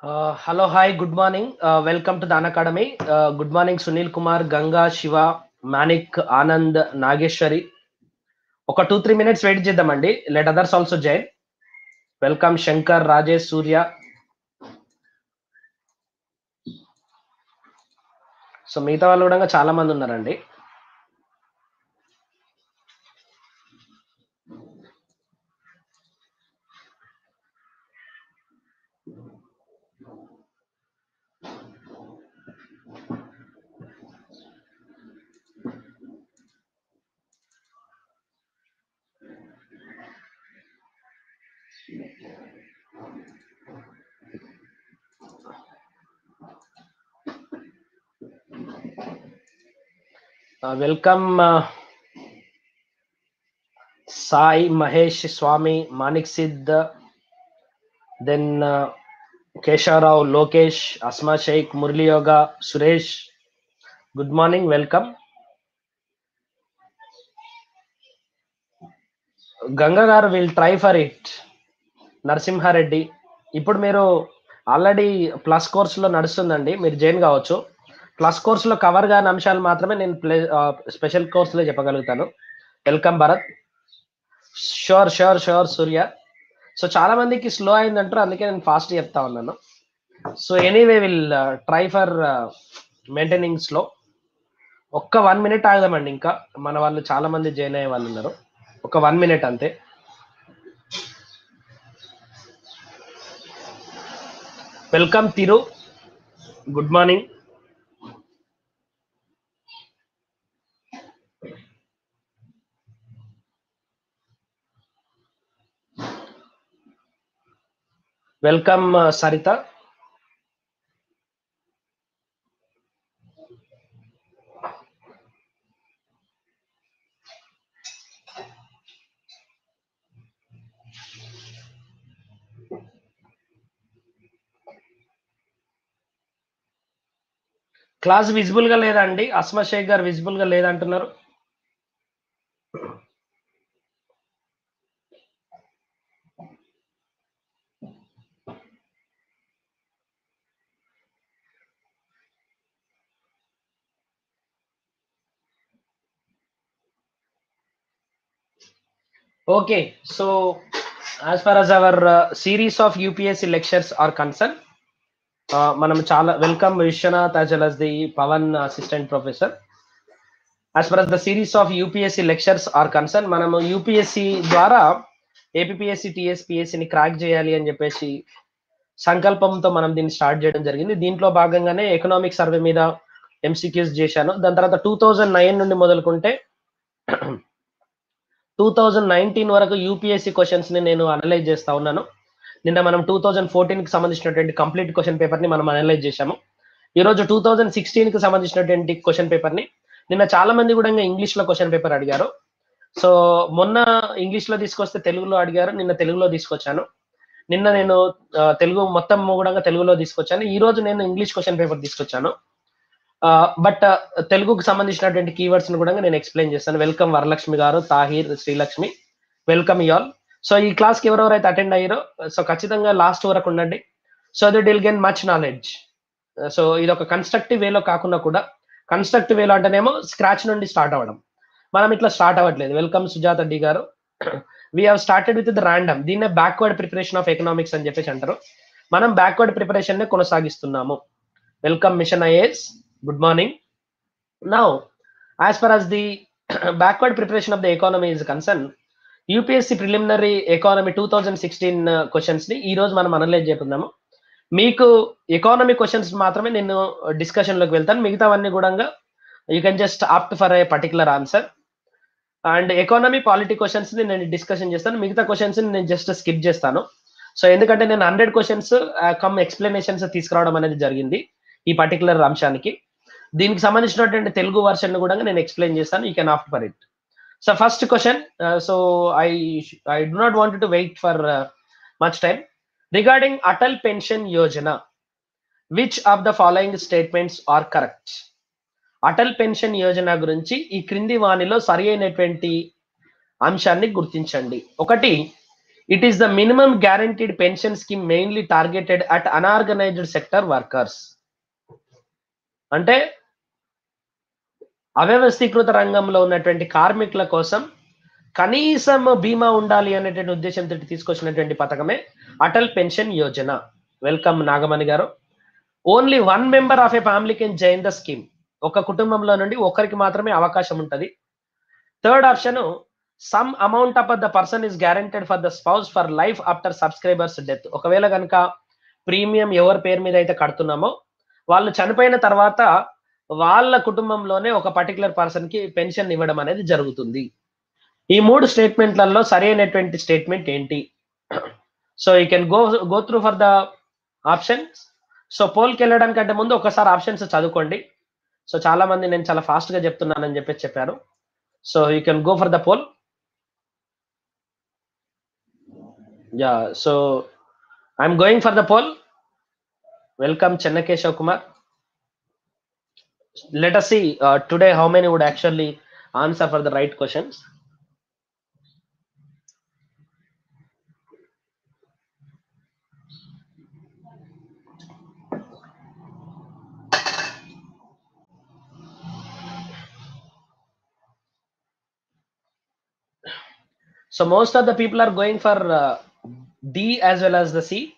Uh, hello, hi, good morning. Uh, welcome to the An Academy. Uh, good morning, Sunil Kumar, Ganga, Shiva, Manik, Anand, Nageshwari. ఒక two three minutes wait చేద్దామండి let others also join welcome Shankar Rajesh Surya so మిగతా వాళ్ళు కూడా చాలా మంది ఉన్నారండి welcome Sai Mahesh Swami Manik Sid then Keshavarao Lokesh Asma Sheikh Murali Yoga Suresh good morning welcome Ganga garu will try for it Narasimhareddy ఇప్పుడు మీరు ఆల్రెడీ ప్లస్ కోర్సులో నడుస్తుందండి మీరు జాయిన్ కావచ్చు ప్లస్ కోర్సులో కవర్ కాని అంశాలు మాత్రమే నేను ప్లే స్పెషల్ కోర్సులో చెప్పగలుగుతాను welcome Bharat sure sure sure Surya so చాలా మందికి స్లో అయిందంటారు అందుకే నేను ఫాస్ట్ చెప్తా ఉన్నాను so anyway will try for maintaining slow ఒక్క వన్ మినిట్ ఆగదామండి ఇంకా మన వాళ్ళు చాలా మంది జాయిన్ అయ్యే వాళ్ళు ఉన్నారు ఒక వన్ మినిట్ అంతే welcome Thiru good morning welcome Saritha class visible గా లేదండి అస్మా షేక్ గారు విజిబుల్ గా లేదంటున్నారు Okay, so as far as our uh, series of UPSC lectures are concerned, uh, మనం చాలా welcome Vishwanath as well as the Pavan assistant professor as far as the series of UPSC lectures are concerned, మనము UPSC ద్వారా APSC టిఎస్పిఎస్సిని crack చేయాలి అని చెప్పేసి సంకల్పంతో మనం దీన్ని స్టార్ట్ చేయడం జరిగింది దీంట్లో భాగంగానే ఎకనామిక్ సర్వే మీద ఎంసీక్యూస్ చేశాను దాని తర్వాత టూ థౌజండ్ నైన్ నుండి మొదలుకుంటే టూ థౌజండ్ నైన్టీన్ వరకు యూపీఎస్సీ క్వశ్చన్స్ ని నేను అనలైజ్ చేస్తా ఉన్నాను నిన్న మనం టూ థౌజండ్ ఫోర్టీన్ కి సంబంధించినటువంటి కంప్లీట్ క్వశ్చన్ పేపర్ ని మనం అనలైజ్ చేశాము ఈ రోజు టూ థౌజండ్ సిక్స్టీన్ కి సంబంధించినటువంటి క్వశ్చన్ పేపర్ ని నిన్న చాలా మంది కూడా ఇంగ్లీష్ లో క్వశ్చన్ పేపర్ అడిగారు సో మొన్న ఇంగ్లీష్ లో తీసుకొస్తే తెలుగులో అడిగారు నిన్న తెలుగులో తీసుకొచ్చాను నిన్న నేను ఆ, తెలుగు మొత్తం కూడా తెలుగులో తీసుకొచ్చాను ఈ రోజు నేను ఇంగ్లీష్ క్వశ్చన్ పేపర్ తీసుకొచ్చాను బట్ తెలుగుకు సంబంధించినటువంటి కీవర్డ్స్ ని కూడా నేను ఎక్స్ప్లెయిన్ చేస్తాను welcome Varalakshmi garu Tahir Srilakshmi welcome all so ఈ క్లాస్ కి ఎవరెవరైతే అటెండ్ అయ్యారో సో ఖచ్చితంగా లాస్ట్ వరకు ఉండండి so that will gain much knowledge so ఇది ఒక కన్స్ట్రక్టివ్ వేలో కాకుండా కూడా కన్స్ట్రక్టివ్ వేలో అంటేనేమో స్క్రాచ్ నుండి స్టార్ట్ అవ్వడం మనం ఇట్లా స్టార్ట్ అవ్వట్లేదు welcome Sujatha D garu we have started with the random దీన్నే బ్యాక్వర్డ్ ప్రిపరేషన్ ఆఫ్ ఎకనామిక్స్ అని చెప్పేసి అంటారు మనం బ్యాక్వర్డ్ ప్రిపరేషన్ నే కొనసాగిస్తున్నాము welcome mission IAS good morning now as for as the backward preparation of the economy is concern UPSC preliminary economy two thousand sixteen questions ని ఈ రోజు మనం అనలైజ్ చేస్తున్నాము మీకు ఎకానమీ క్వశ్చన్స్ మాత్రమే నేను డిస్కషన్ లోకి వెళ్తాను మిగతావన్నీ కూడా you can just opt for a particular answer and economy polity questions ని నేను డిస్కషన్ చేస్తాను మిగతా క్వశ్చన్స్ ని నేను జస్ట్ స్కిప్ చేస్తాను సో ఎందుకంటే నేను హండ్రెడ్ క్వశ్చన్స్ కమ్ ఎక్స్ప్లెనేషన్స్ తీసుకురావడం అనేది జరిగింది ఈ పర్టికులర్ అంశానికి దీనికి సంబంధించినటువంటి తెలుగు వర్షన్ కూడా నేను ఎక్స్ప్లెయిన్ చేస్తాను you can opt for it so first question so I I do not want to wait for much time regarding Atal pension Yojana which of the following statements are correct Atal pension Yojana గురించి ఈ క్రింది వాణిలో సరి అయినటువంటి అంశాన్ని గుర్తించండి ఒకటి it is the minimum guaranteed pension scheme mainly targeted at unorganised sector workers అంటే అవ్యవస్థీకృత రంగంలో ఉన్నటువంటి కార్మికుల కోసం కనీసం బీమా ఉండాలి అనేటువంటి ఉద్దేశంతో తీసుకొచ్చినటువంటి పథకమే Atal pension Yojana welcome Nagamani garu only one member of a family can join the scheme ఒక కుటుంబంలో నుండి ఒకరికి మాత్రమే అవకాశం ఉంటుంది third option some amount of the person is guaranteed for the spouse for life after subscriber's death ఒకవేళ కనుక ప్రీమియం ఎవరి పేరు మీద అయితే కడుతున్నామో వాళ్ళు చనిపోయిన తర్వాత వాళ్ళ కుటుంబంలోనే ఒక పర్టికులర్ పర్సన్ కి పెన్షన్ ఇవ్వడం అనేది జరుగుతుంది ఈ మూడు స్టేట్మెంట్లలో సరైనటువంటి స్టేట్మెంట్ ఏంటి so you can go go through for the options so పోల్కి వెళ్ళడానికంటే ముందు ఒకసారి ఆప్షన్స్ చదువుకోండి సో చాలా మంది నేను చాలా ఫాస్ట్ గా చెప్తున్నానని చెప్పేసి చెప్పారు so you can go for the poll yeah so I'm going for the poll welcome Chennakeshav Kumar let us see uh, today how many would actually answer for the right questions so most of the people are going for uh, d as well as the c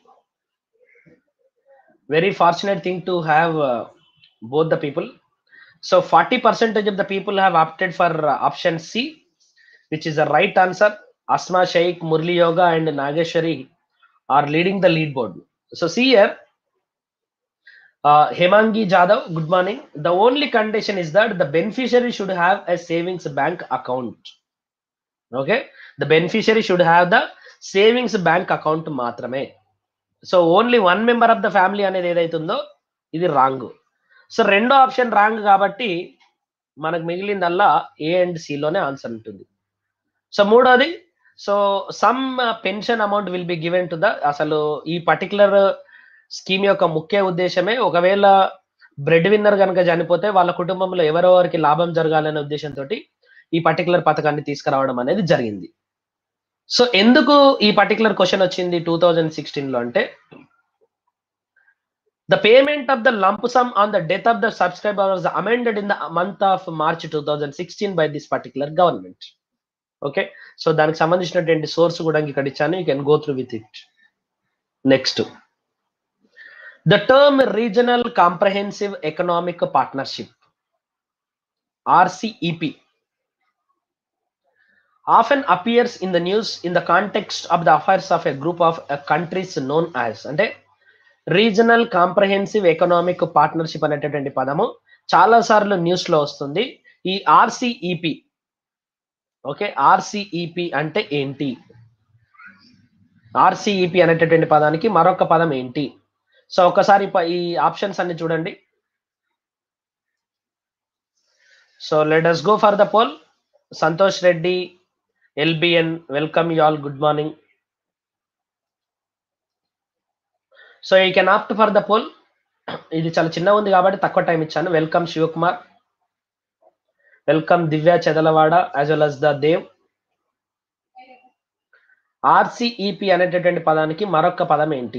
very fortunate thing to have uh, both the people so 40 percentage of the people have opted for uh, option C, which is the right answer. Asma Sheikh, Murli Yoga, and Nageshwari are leading the lead board. So see here, uh, Hemangi Jadhav, good morning. The only condition is that the beneficiary should have a savings bank account. Okay, the beneficiary should have the savings bank account మాత్రమే so only one member of the family అనేది ఏదైతుందో ఇది wrong so రెండో option wrong కాబట్టి మనకు మిగిలిందల్లా A and సిలోనే answer ఉంటుంది సో మూడోది so some pension amount will be given to the అసలు ఈ పర్టికులర్ స్కీమ్ యొక్క ముఖ్య ఉద్దేశమే ఒకవేళ బ్రెడ్ విన్నర్ కనుక చనిపోతే వాళ్ళ కుటుంబంలో ఎవరెవరికి లాభం జరగాలనే ఉద్దేశంతో ఈ పర్టికులర్ పథకాన్ని తీసుకురావడం అనేది జరిగింది సో ఎందుకు ఈ పర్టికులర్ క్వశ్చన్ వచ్చింది టూ థౌజండ్ సిక్స్టీన్ లో అంటే The payment of the lump sum on the death of the subscriber was amended in the month of March 2016 by this particular government. Okay so దానికి సంబంధించినటువంటి source కూడా ఇక్కడ ఇచ్చాను you can go through with it next the term regional comprehensive economic partnership RCEP often appears in the news in the context of the affairs of a group of uh, countries known as అంటే regional comprehensive economic partnership అనేటటువంటి పదము చాలా సార్లు news లో వస్తుంది ఈ ఆర్సిఈపి okay ఆర్సిఈపి అంటే ఏంటి ఆర్సిఈపి అనేటటువంటి పదానికి మరొక పదం ఏంటి సో ఒకసారి ప- ఈ ఆప్షన్స్ అన్ని చూడండి so let us go for the poll Santosh Reddy LBN welcome you all good morning so you can opt for the poll ఇది చాలా చిన్న ఉంది కాబట్టి తక్కువ టైం ఇచ్చాను welcome Shivakumar welcome Divya Chedalavada as well as the Dev RCEP అనేటటువంటి పదానికి మరొక పదం ఏంటి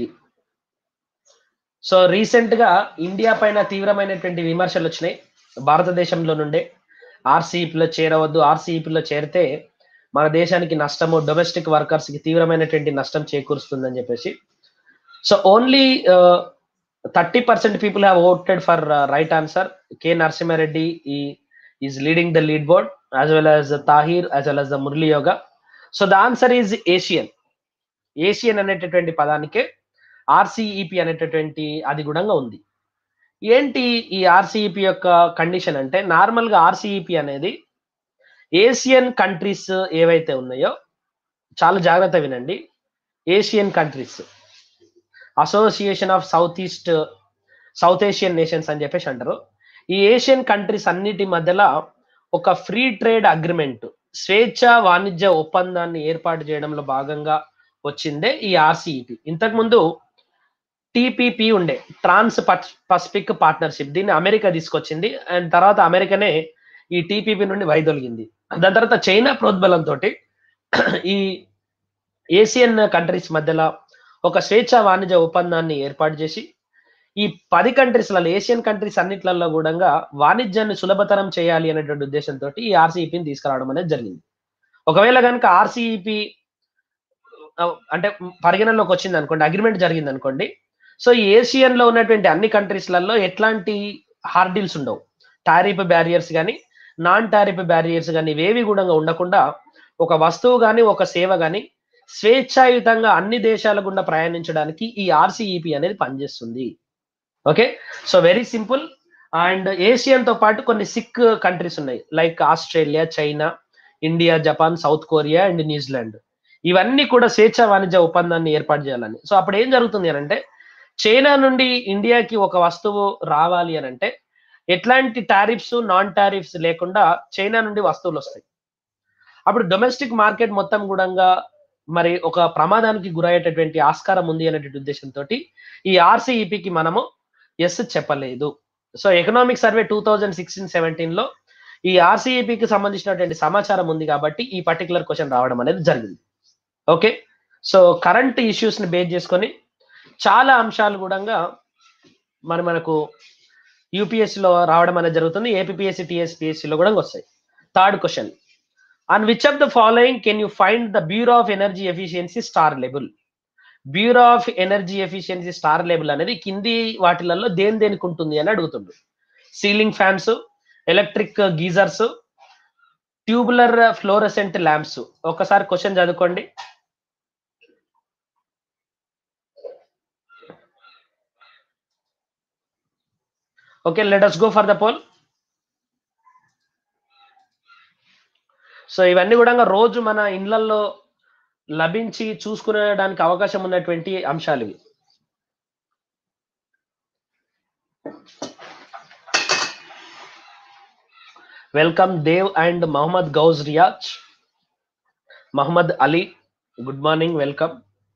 సో రీసెంట్ గా ఇండియా పైన తీవ్రమైనటువంటి విమర్శలు వచ్చినాయి భారతదేశంలో నుండే ఆర్సీఈపీలో చేరవద్దు ఆర్సీఈపీలో చేరితే మన దేశానికి నష్టము డొమెస్టిక్ వర్కర్స్ కి తీవ్రమైనటువంటి నష్టం చేకూరుస్తుందని చెప్పేసి so only thirty percent people have voted for right answer K Narasimhareddy ఈ is leading the lead board as well as Tahir as well as the Murali Yoga so the answer is ASEAN ASEAN అనేటటువంటి పదానికే ఆర్సీఈపి అనేటటువంటి అది గుణంగా ఉంది ఏంటి ఈ ఆర్సీఈపి యొక్క కండిషన్ అంటే నార్మల్ గా ఆర్సీఈపి అనేది ఏషియన్ కంట్రీస్ ఏవైతే ఉన్నాయో చాలా జాగ్రత్త వినండి ASEAN countries association of south east south Asian nations అని చెప్పేసి అంటారు ఈ ఏషియన్ కంట్రీస్ అన్నిటి మధ్యలో ఒక ఫ్రీ ట్రేడ్ అగ్రిమెంట్ స్వేచ్ఛ వాణిజ్య ఒప్పందాన్ని ఏర్పాటు చేయడంలో భాగంగా వచ్చిందే ఈ ఆర్సీఈపి ఇంతకు ముందు టిపిపి ఉండే ట్రాన్స్ పసిఫిక్ పార్ట్నర్షిప్ దీన్ని అమెరికా తీసుకొచ్చింది అండ్ తర్వాత అమెరికానే ఈ టిపిపి నుండి వైదొలిగింది దాని తర్వాత చైనా ప్రోద్బలంతో ఈ ఏసియన్ కంట్రీస్ మధ్యలో ఒక స్వేచ్ఛ వాణిజ్య ఒప్పందాన్ని ఏర్పాటు చేసి ఈ పది కంట్రీస్లలో ఏషియన్ కంట్రీస్ అన్నిట్లలో కూడా వాణిజ్యాన్ని సులభతరం చేయాలి అనేటువంటి ఉద్దేశంతో ఈ ఆర్సీఈపీని తీసుకురావడం అనేది జరిగింది ఒకవేళ కనుక ఆర్సీఈపీ అంటే పరిగణనలోకి వచ్చింది అనుకోండి అగ్రిమెంట్ జరిగింది అనుకోండి సో ఈ ఏషియన్ లో ఉన్నటువంటి అన్ని కంట్రీస్లలో ఎట్లాంటి హార్డిల్స్ ఉండవు టారిఫ్ బ్యారియర్స్ కానీ నాన్ టారిఫ్ బ్యారియర్స్ కానీ ఇవేవి కూడా ఉండకుండా ఒక వస్తువు కానీ ఒక సేవ కానీ స్వేచ్ఛాయుతంగా అన్ని దేశాల గుండా ప్రయాణించడానికి ఈ ఆర్సీఈపీ అనేది పనిచేస్తుంది okay so very simple and ASEAN తో పాటు కొన్ని సిక్ కంట్రీస్ ఉన్నాయి like Australia China India Japan South Korea and New Zealand ఇవన్నీ కూడా స్వేచ్ఛ వాణిజ్య ఒప్పందాన్ని ఏర్పాటు చేయాలని సో అప్పుడు ఏం జరుగుతుంది అని అంటే చైనా నుండి ఇండియాకి ఒక వస్తువు రావాలి అని అంటే ఎట్లాంటి టారిఫ్స్ నాన్ టారిఫ్స్ లేకుండా చైనా నుండి వస్తువులు వస్తాయి అప్పుడు డొమెస్టిక్ మార్కెట్ మొత్తం కూడా మరి ఒక ప్రమాదానికి గురయ్యేటటువంటి ఆస్కారం ఉంది అనేటువంటి ఉద్దేశంతో ఈ ఆర్సీఈపికి మనము ఎస్ చెప్పలేదు so economic survey two thousand sixteen seventeen లో ఈ ఆర్సీఈపికి సంబంధించినటువంటి సమాచారం ఉంది కాబట్టి ఈ పర్టికులర్ క్వశ్చన్ రావడం అనేది జరిగింది ఓకే సో కరెంట్ ఇష్యూస్ ని బేస్ చేసుకొని చాలా అంశాలు కూడా మరి మనకు యూపీఎస్సీ లో రావడం అనేది జరుగుతుంది ఏపీఎస్సీ టీఎస్పీఎస్సీ లో కూడా వస్తాయి third question on which of the following can you find the bureau of energy efficiency star label bureau of energy efficiency star label అనేది కింది వాటిలలో దేని దేనికి ఉంటుంది అని అడుగుతుండ్రు ceiling fans electric geysers tubular fluorescent lamps ఒకసారి క్వశ్చన్ చదువుకోండి okay let us go for the poll so ఇవన్నీ కూడా రోజు మన ఇండ్లల్లో లభించి చూసుకునేడానికి అవకాశం ఉన్నటువంటి అంశాలు ఇవి welcome Dev and Mohammed Gouse Riyaz Mohammed Ali good morning welcome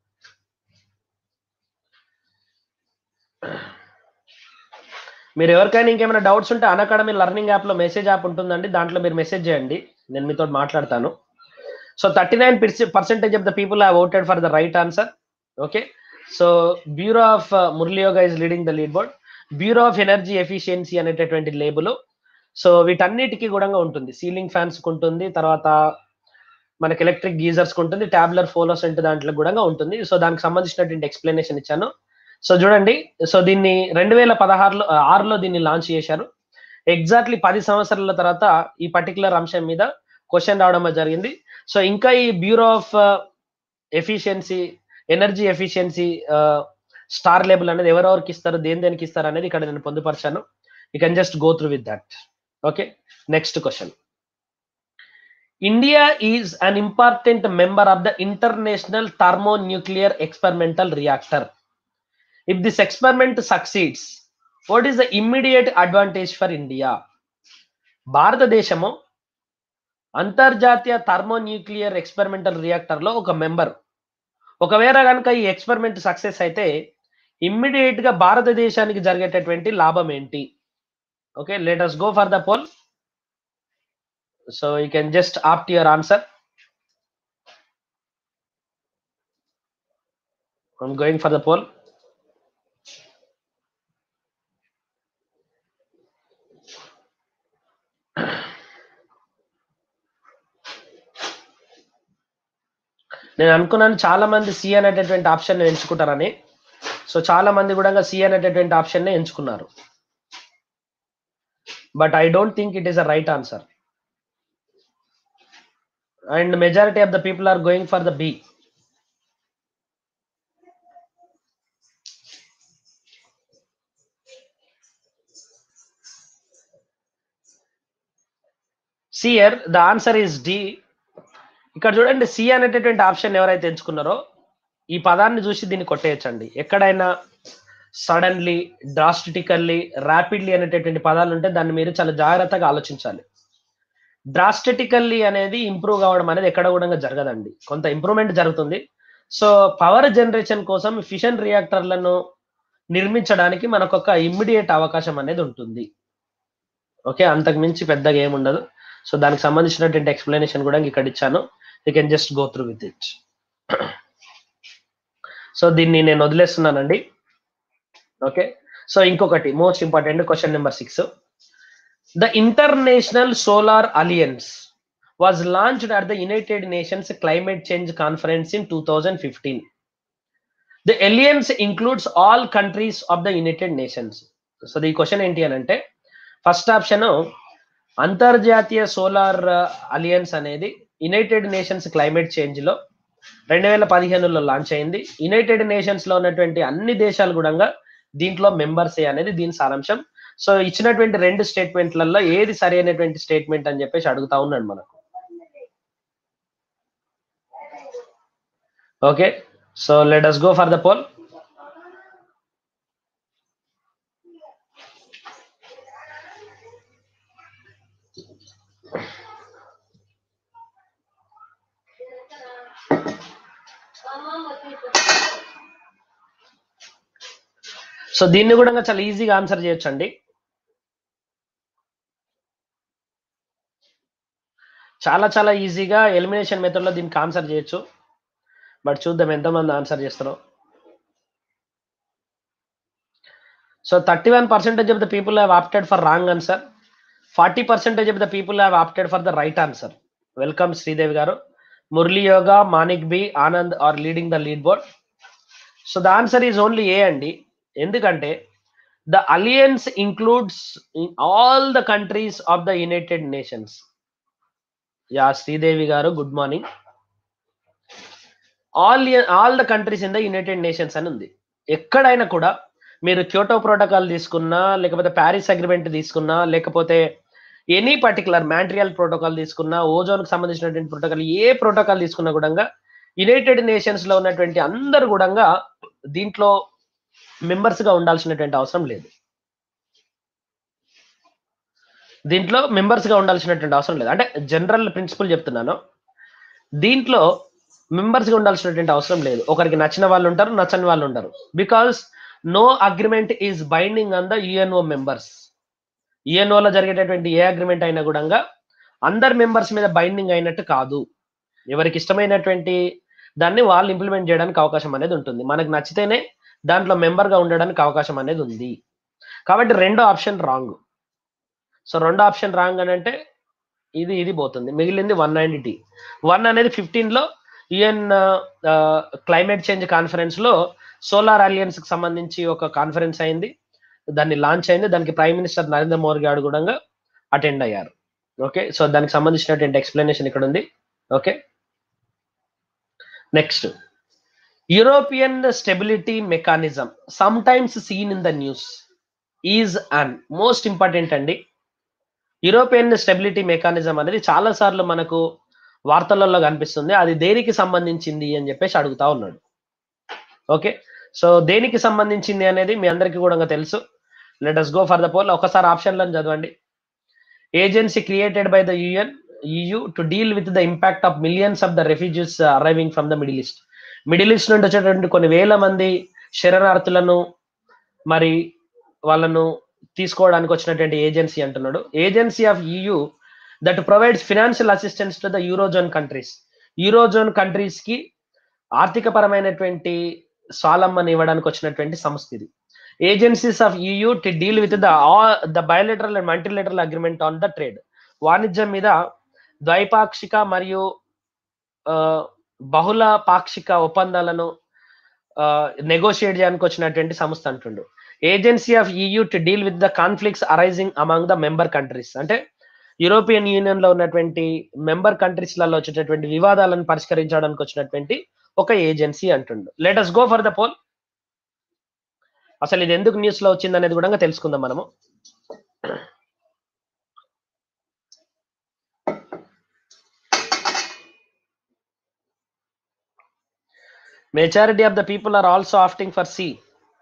మీరు ఎవరికైనా ఇంకేమైనా డౌట్స్ ఉంటే అన్ అకాడమీ లర్నింగ్ యాప్ లో మెసేజ్ యాప్ ఉంటుందండి దాంట్లో మీరు మెసేజ్ చేయండి నేను మీతో మాట్లాడతాను so thirty nine percentage of the people have voted for the right answer okay so bureau of Murali Yoga is leading the lead board bureau of energy efficiency అనేటటువంటి label so వీటన్నిటికీ కూడా ఉంటుంది సీలింగ్ ఫ్యాన్స్ ఉంటుంది తర్వాత మనకి ఎలక్ట్రిక్ గీజర్స్ ఉంటుంది tubular fluorescent దాంట్లో కూడా ఉంటుంది సో దానికి సంబంధించినటువంటి ఎక్స్ప్లెనేషన్ ఇచ్చాను సో చూడండి సో దీన్ని రెండు వేల పదహారులో ఆరులో దీన్ని లాంచ్ చేశారు ఎగ్జాక్ట్లీ పది సంవత్సరాల తర్వాత ఈ పర్టికులర్ అంశం మీద క్వశ్చన్ రావడం జరిగింది సో ఇంకా ఈ bureau of efficiency energy efficiency star label అనేది ఎవరెవరికి ఇస్తారు దేని దేనికి ఇస్తారు అనేది ఇక్కడ నేను పొందుపరిచాను you can just go through with that okay next question India is an important member of the international thermonuclear experimental reactor if this experiment succeeds what is the immediate advantage for India భారతదేశము అంతర్జాతీయ thermonuclear experimental reactor లో ఒక member ఒకవేళ కనుక ఈ experiment success అయితే immediate గా భారతదేశానికి జరిగేటటువంటి లాభం ఏంటి okay let us go for the poll so you can just opt your answer I'm going for the poll నేను అనుకున్నాను చాలా మంది సి అనేటటువంటి ఆప్షన్ ఎంచుకుంటారని సో చాలా మంది కూడా సి అనేటటువంటి ఆప్షన్ ఎంచుకున్నారు but I don't think it is a right answer and majority of the people are going for the B సియర్ ద ఆన్సర్ ఈస్ డి ఇక్కడ చూడండి సి అనేటటువంటి ఆప్షన్ ఎవరైతే ఎంచుకున్నారో ఈ పదాన్ని చూసి దీన్ని కొట్టేయచ్చండి ఎక్కడైనా సడన్లీ డ్రాస్టికల్లీ ర్యాపిడ్లీ అనేటటువంటి పదాలు ఉంటే దాన్ని మీరు చాలా జాగ్రత్తగా ఆలోచించాలి డ్రాస్టికల్లీ అనేది ఇంప్రూవ్ కావడం అనేది ఎక్కడ కూడా జరగదండి కొంత ఇంప్రూవ్మెంట్ జరుగుతుంది సో పవర్ జనరేషన్ కోసం ఫిషన్ రియాక్టర్లను నిర్మించడానికి మనకు ఒక ఇమ్మీడియట్ అవకాశం అనేది ఉంటుంది ఓకే అంతకు మించి పెద్దగా ఏముండదు సో దానికి సంబంధించినటువంటి ఎక్స్ప్లెనేషన్ కూడా ఇక్కడ ఇచ్చాను you can just go through with it so దీన్ని నేను వదిలేస్తున్నానండి ఓకే సో ఇంకొకటి most important question number six the international solar alliance was launched at the United Nations climate change conference in two thousand fifteen the alliance includes all countries of the United Nations so ఈ question ఏంటి అని అంటే first option అంతర్జాతీయ solar alliance అనేది United Nations climate change లో రెండు వేల పదిహేనులో లాంచ్ అయింది యునైటెడ్ నేషన్స్ లో ఉన్నటువంటి అన్ని దేశాలు కూడా దీంట్లో మెంబర్స్ అనేది దీని సారాంశం సో ఇచ్చినటువంటి రెండు స్టేట్మెంట్లలో ఏది సరి అయినటువంటి స్టేట్మెంట్ అని చెప్పేసి అడుగుతా ఉన్నాడు మనకు okay so let us go for the poll so దీన్ని కూడా చాలా ఈజీగా ఆన్సర్ చేయొచ్చు అండి చాలా చాలా ఈజీగా ఎలిమినేషన్ మెథడ్ లో దీనికి ఆన్సర్ చేయొచ్చు బట్ చూద్దాం ఎంతమంది ఆన్సర్ చేస్తారో so thirty one percentage of the people have opted for wrong answer forty percentage of the people have opted for the right answer welcome Sridevi garu Murali Yoga Manik B Anand are leading the lead board so the answer is only A అండి ఎందుకంటే the alliance includes all the countries of the United Nations yeah Sridevi garu good morning all all the countries in the United nations అని ఉంది ఎక్కడైనా కూడా మీరు Kyoto protocol తీసుకున్నా లేకపోతే Paris agreement తీసుకున్నా లేకపోతే ఎనీ పర్టికులర్ మ్యాంట్రియల్ ప్రోటోకాల్ తీసుకున్నా ఓజోన్ కి సంబంధించినటువంటి ప్రోటోకాల్ ఏ ప్రోటోకాల్ తీసుకున్నా కూడా యునైటెడ్ నేషన్స్ లో ఉన్నటువంటి అందరు కూడా దీంట్లో మెంబర్స్ గా ఉండాల్సినటువంటి అవసరం లేదు దీంట్లో మెంబర్స్ గా ఉండాల్సినటువంటి అవసరం లేదు అంటే జనరల్ ప్రిన్సిపల్ చెప్తున్నాను దీంట్లో మెంబర్స్ గా ఉండాల్సినటువంటి అవసరం లేదు ఒకరికి నచ్చిన వాళ్ళు ఉంటారు నచ్చని వాళ్ళు ఉంటారు because no agreement is binding on the UNO members యుఎన్ఓలో జరిగేటటువంటి ఏ అగ్రిమెంట్ అయినా కూడా అందరు మెంబర్స్ మీద బైండింగ్ అయినట్టు కాదు ఎవరికి ఇష్టమైనటువంటి దాన్ని వాళ్ళు ఇంప్లిమెంట్ చేయడానికి అవకాశం అనేది ఉంటుంది మనకు నచ్చితేనే దాంట్లో మెంబర్ గా ఉండడానికి అవకాశం అనేది ఉంది కాబట్టి రెండో ఆప్షన్ రాంగ్ సో రెండో ఆప్షన్ రాంగ్ అని అంటే ఇది ఇది పోతుంది మిగిలింది వన్ నైన్టీ టీ వన్ అనేది ఫిఫ్టీన్ లో యుఎన్ క్లైమేట్ చేంజ్ కాన్ఫరెన్స్ లో సోలార్ అలియన్స్ కి సంబంధించి ఒక కాన్ఫరెన్స్ అయింది దాన్ని లాంచ్ అయింది దానికి ప్రైమ్ మినిస్టర్ నరేంద్ర మోడీ గారు కూడా అటెండ్ అయ్యారు ఓకే సో దానికి సంబంధించినటువంటి ఎక్స్ప్లెనేషన్ ఇక్కడ ఉంది okay next European stability mechanism sometimes seen in the news is an most important అండి యూరోపియన్ స్టెబిలిటీ మెకానిజం అనేది చాలా సార్లు మనకు వార్తలలో కనిపిస్తుంది అది దేనికి సంబంధించింది అని చెప్పేసి అడుగుతా ఉన్నాడు ఓకే సో దేనికి సంబంధించింది అనేది మీ అందరికీ కూడా తెలుసు let us go for the poll ఒకసారి ఆప్షన్లను చదవండి agency created by the UN EU to deal with the impact of millions of the refugees uh, arriving from the Middle East. Middle East నుండి వచ్చేటువంటి కొన్ని వేల మంది శరణార్థులను మరి వాళ్ళను తీసుకోవడానికి వచ్చినటువంటి ఏజెన్సీ అంటున్నాడు agency of EU that provides financial assistance to the eurozone countries eurozone countries కి ఆర్థిక పరమైనటువంటి స్వాలంబన ఇవ్వడానికి వచ్చినటువంటి సంస్థ ఇది agencies of EU to deal with the the bilateral and multilateral agreement on the trade వాణిజ్యం మీద ద్వైపాక్షిక మరియు బహుళ పాక్షిక ఒప్పందాలను నెగోషియేట్ చేయడానికి వచ్చినటువంటి సంస్థ అంటుండు agency of EU to deal with the conflicts arising among the member countries అంటే యూరోపియన్ యూనియన్ లో ఉన్నటువంటి మెంబర్ కంట్రీస్ లలో వచ్చేటటువంటి వివాదాలను పరిష్కరించడానికి వచ్చినటువంటి ఒక ఏజెన్సీ అంటుండు let us go for the poll అసలు ఇది ఎందుకు న్యూస్ లో వచ్చింది అనేది కూడా తెలుసుకుందాం మనము majority of the people are also opting for C.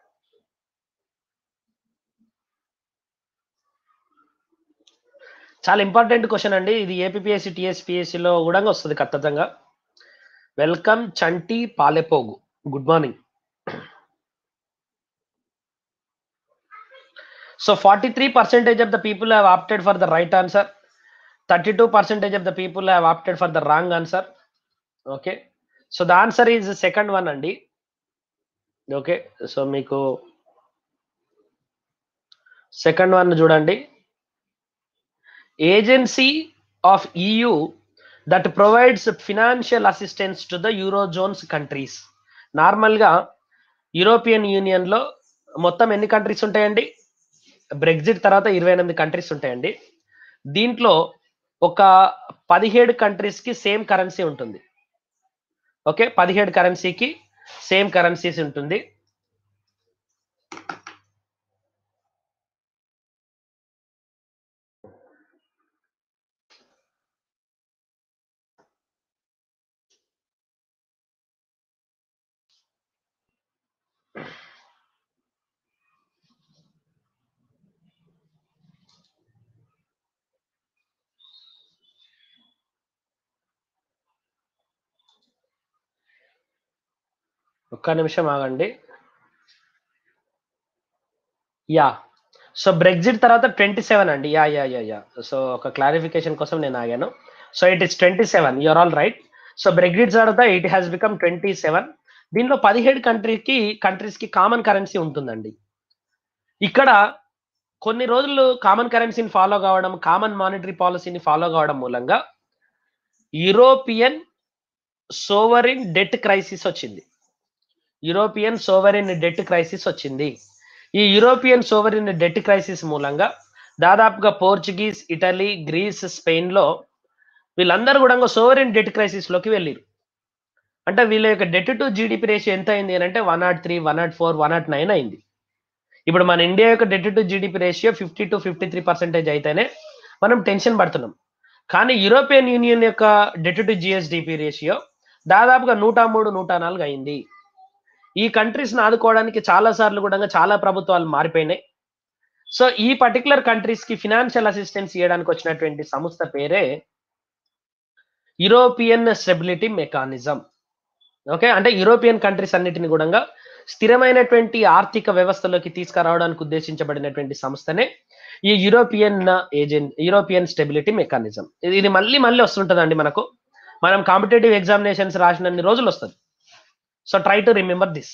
చాలా ఇంపార్టెంట్ క్వశ్చన్ అండి ఇది ఏపీఎస్సి టిఎస్పిఎస్సిలో కూడా వస్తుంది ఖచ్చితంగా welcome Chanti Palepogu good morning so forty three percentage of the people have opted for the right answer thirty two percentage of the people have opted for the wrong answer okay so the answer is second one అండి okay so మీకు second one చూడండి agency of EU that provides financial assistance to the eurozones countries నార్మల్గా European యూనియన్లో మొత్తం ఎన్ని countries ఉంటాయండి Brexit తర్వాత ఇరవై ఎనిమిది కంట్రీస్ ఉంటాయండి దీంట్లో ఒక పదిహేడు కంట్రీస్కి సేమ్ కరెన్సీ ఉంటుంది ఓకే పదిహేడు కరెన్సీకి సేమ్ కరెన్సీస్ ఉంటుంది ఒక్క నిమిషం ఆగండి యా సో బ్రెగ్జిట్ తర్వాత ట్వంటీ సెవెన్ అండి yeah yeah yeah yeah so ఒక క్లారిఫికేషన్ కోసం నేను ఆగాను so it is twenty seven you're all right so Brexit తర్వాత it has become twenty seven దీనిలో పదిహేడు కంట్రీకి కంట్రీస్కి కామన్ కరెన్సీ ఉంటుందండి ఇక్కడ కొన్ని రోజులు కామన్ కరెన్సీని ఫాలో కావడం కామన్ మానిటరీ పాలసీని ఫాలో కావడం మూలంగా యూరోపియన్ సోవరిన్ డెట్ క్రైసిస్ వచ్చింది యూరోపియన్ సోవరిన్ డెట్ క్రైసిస్ వచ్చింది ఈ యూరోపియన్ సోవరిన్ డెట్ క్రైసిస్ మూలంగా దాదాపుగా పోర్చుగీస్ ఇటలీ గ్రీస్ స్పెయిన్లో వీళ్ళందరూ కూడా సోవరిన్ డెట్ క్రైసిస్లోకి వెళ్ళారు అంటే వీళ్ళ యొక్క డెట్ టు జీడిపి రేషియో ఎంత అయింది అని అంటే one nought three one nought four one nought nine అయింది ఇప్పుడు మన ఇండియా యొక్క debt to GDP ratio fifty two fifty three percentage అయితేనే మనం టెన్షన్ పడుతున్నాం కానీ యూరోపియన్ యూనియన్ యొక్క డెట్ టు జిఎస్డిపి రేషియో దాదాపుగా నూట మూడు నూట నాలుగు అయింది ఈ కంట్రీస్ని ఆదుకోవడానికి చాలా సార్లు కూడా చాలా ప్రభుత్వాలు మారిపోయినాయి సో ఈ పర్టికులర్ కంట్రీస్కి ఫినాన్షియల్ అసిస్టెన్స్ ఇవ్వడానికి వచ్చినటువంటి సంస్థ పేరే యూరోపియన్ స్టెబిలిటీ మెకానిజం ఓకే అంటే యూరోపియన్ కంట్రీస్ అన్నిటిని కూడా స్థిరమైనటువంటి ఆర్థిక వ్యవస్థలోకి తీసుకురావడానికి ఉద్దేశించబడినటువంటి సంస్థనే ఈ European agent European stability mechanism ఇది మళ్ళీ మళ్ళీ వస్తుంటుందండి మనకు మనం కాంపిటేటివ్ ఎగ్జామినేషన్స్ రాసినన్ని రోజులు వస్తుంది so try to remember this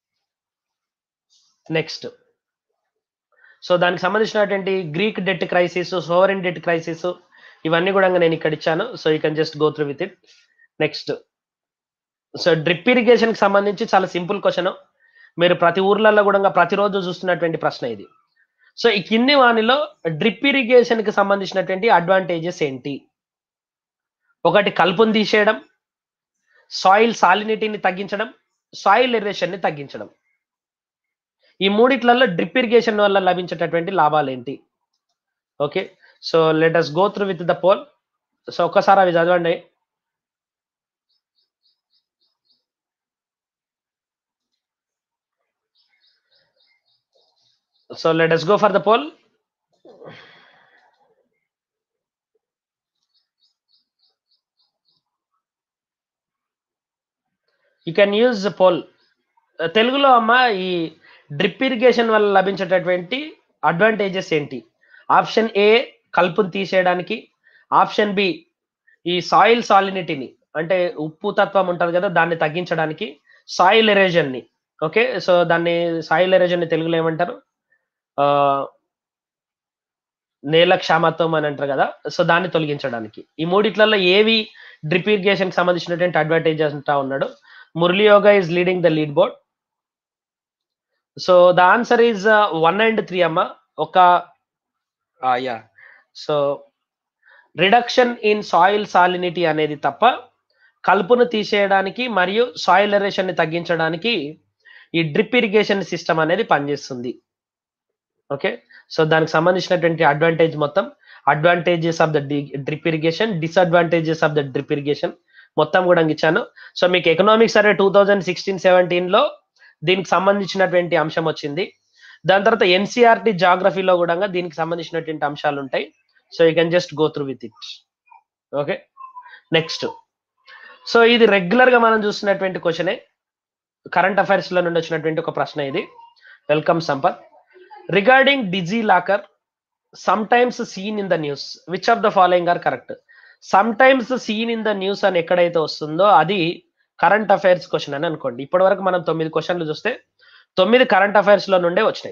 next so దానికి సంబంధించినటువంటి Greek debt crisis sovereign debt crisis ఇవన్నీ కూడా నేను ఇక్కడ ఇచ్చాను so you can just go through with it next so drip irrigation కి సంబంధించి చాలా సింపుల్ క్వశ్చన్ మీరు ప్రతి ఊర్లలో కూడా ప్రతిరోజు చూస్తున్నటువంటి ప్రశ్న ఇది సో ఈ కింది వానిలో డ్రిప్ ఇరిగేషన్ కి సంబంధించినటువంటి అడ్వాంటేజెస్ ఏంటి ఒకటి కలుపుని తీసేయడం సాయిల్ సాలినిటీని తగ్గించడం సాయిల్ ఎరేషన్ ని తగ్గించడం ఈ మూడిట్లలో డ్రిప్ ఇరిగేషన్ వల్ల లభించేటటువంటి లాభాలు ఏంటి okay so let us go through with the poll so ఒక్కసారి అవి చదవండి so let us go for the poll you can use poll తెలుగులో అమ్మ ఈ డ్రిప్ ఇరిగేషన్ వల్ల లభించేటటువంటి అడ్వాంటేజెస్ ఏంటి ఆప్షన్ ఏ కలుపుని తీసేయడానికి ఆప్షన్ బి ఈ సాయిల్ సాలినిటీని అంటే ఉప్పు తత్వం ఉంటుంది కదా దాన్ని తగ్గించడానికి సాయిల్ ఎరేజన్ ని ఓకే సో దాన్ని సాయిల్ ఎరేజన్ ని తెలుగులో ఏమంటారు ఆ, నేల క్షామత్వం అని అంటారు కదా సో దాన్ని తొలగించడానికి ఈ మూడిట్లలో ఏవి డ్రిప్ ఇరిగేషన్ కి సంబంధించినటువంటి అడ్వాంటేజెస్ అంటా ఉన్నాడు Murali Yoga is leading the lead board so the answer is one and three అమ్మ ఒక yeah so reduction in soil salinity అనేది తప్ప కలుపును తీసేయడానికి మరియు సాయిల్ ఎరేషన్ ని తగ్గించడానికి ఈ డ్రిప్ ఇరిగేషన్ సిస్టమ్ అనేది పనిచేస్తుంది ఓకే సో దానికి సంబంధించినటువంటి అడ్వాంటేజ్ మొత్తం advantages of the drip irrigation disadvantages of the drip irrigation మొత్తం కూడా ఇచ్చాను సో మీకు economics survey two thousand sixteen seventeen లో దీనికి సంబంధించినటువంటి అంశం వచ్చింది దాని తర్వాత ఎన్సీఆర్టీ జాగ్రఫీలో కూడా దీనికి సంబంధించినటువంటి అంశాలు ఉంటాయి so you can just go through with it okay next so ఇది రెగ్యులర్ గా మనం చూస్తున్నటువంటి క్వశ్చనే కరెంట్ అఫైర్స్ లో నుండి వచ్చినటువంటి ఒక ప్రశ్న ఇది welcome Sampath regarding DigiLocker sometimes seen in the news which of the following are correct sometimes seen in the news అని ఎక్కడైతే వస్తుందో అది కరెంట్ అఫైర్స్ క్వశ్చన్ అని అనుకోండి ఇప్పటి వరకు మనం తొమ్మిది క్వశ్చన్లు చూస్తే తొమ్మిది కరెంట్ అఫైర్స్ లో నుండే వచ్చినాయి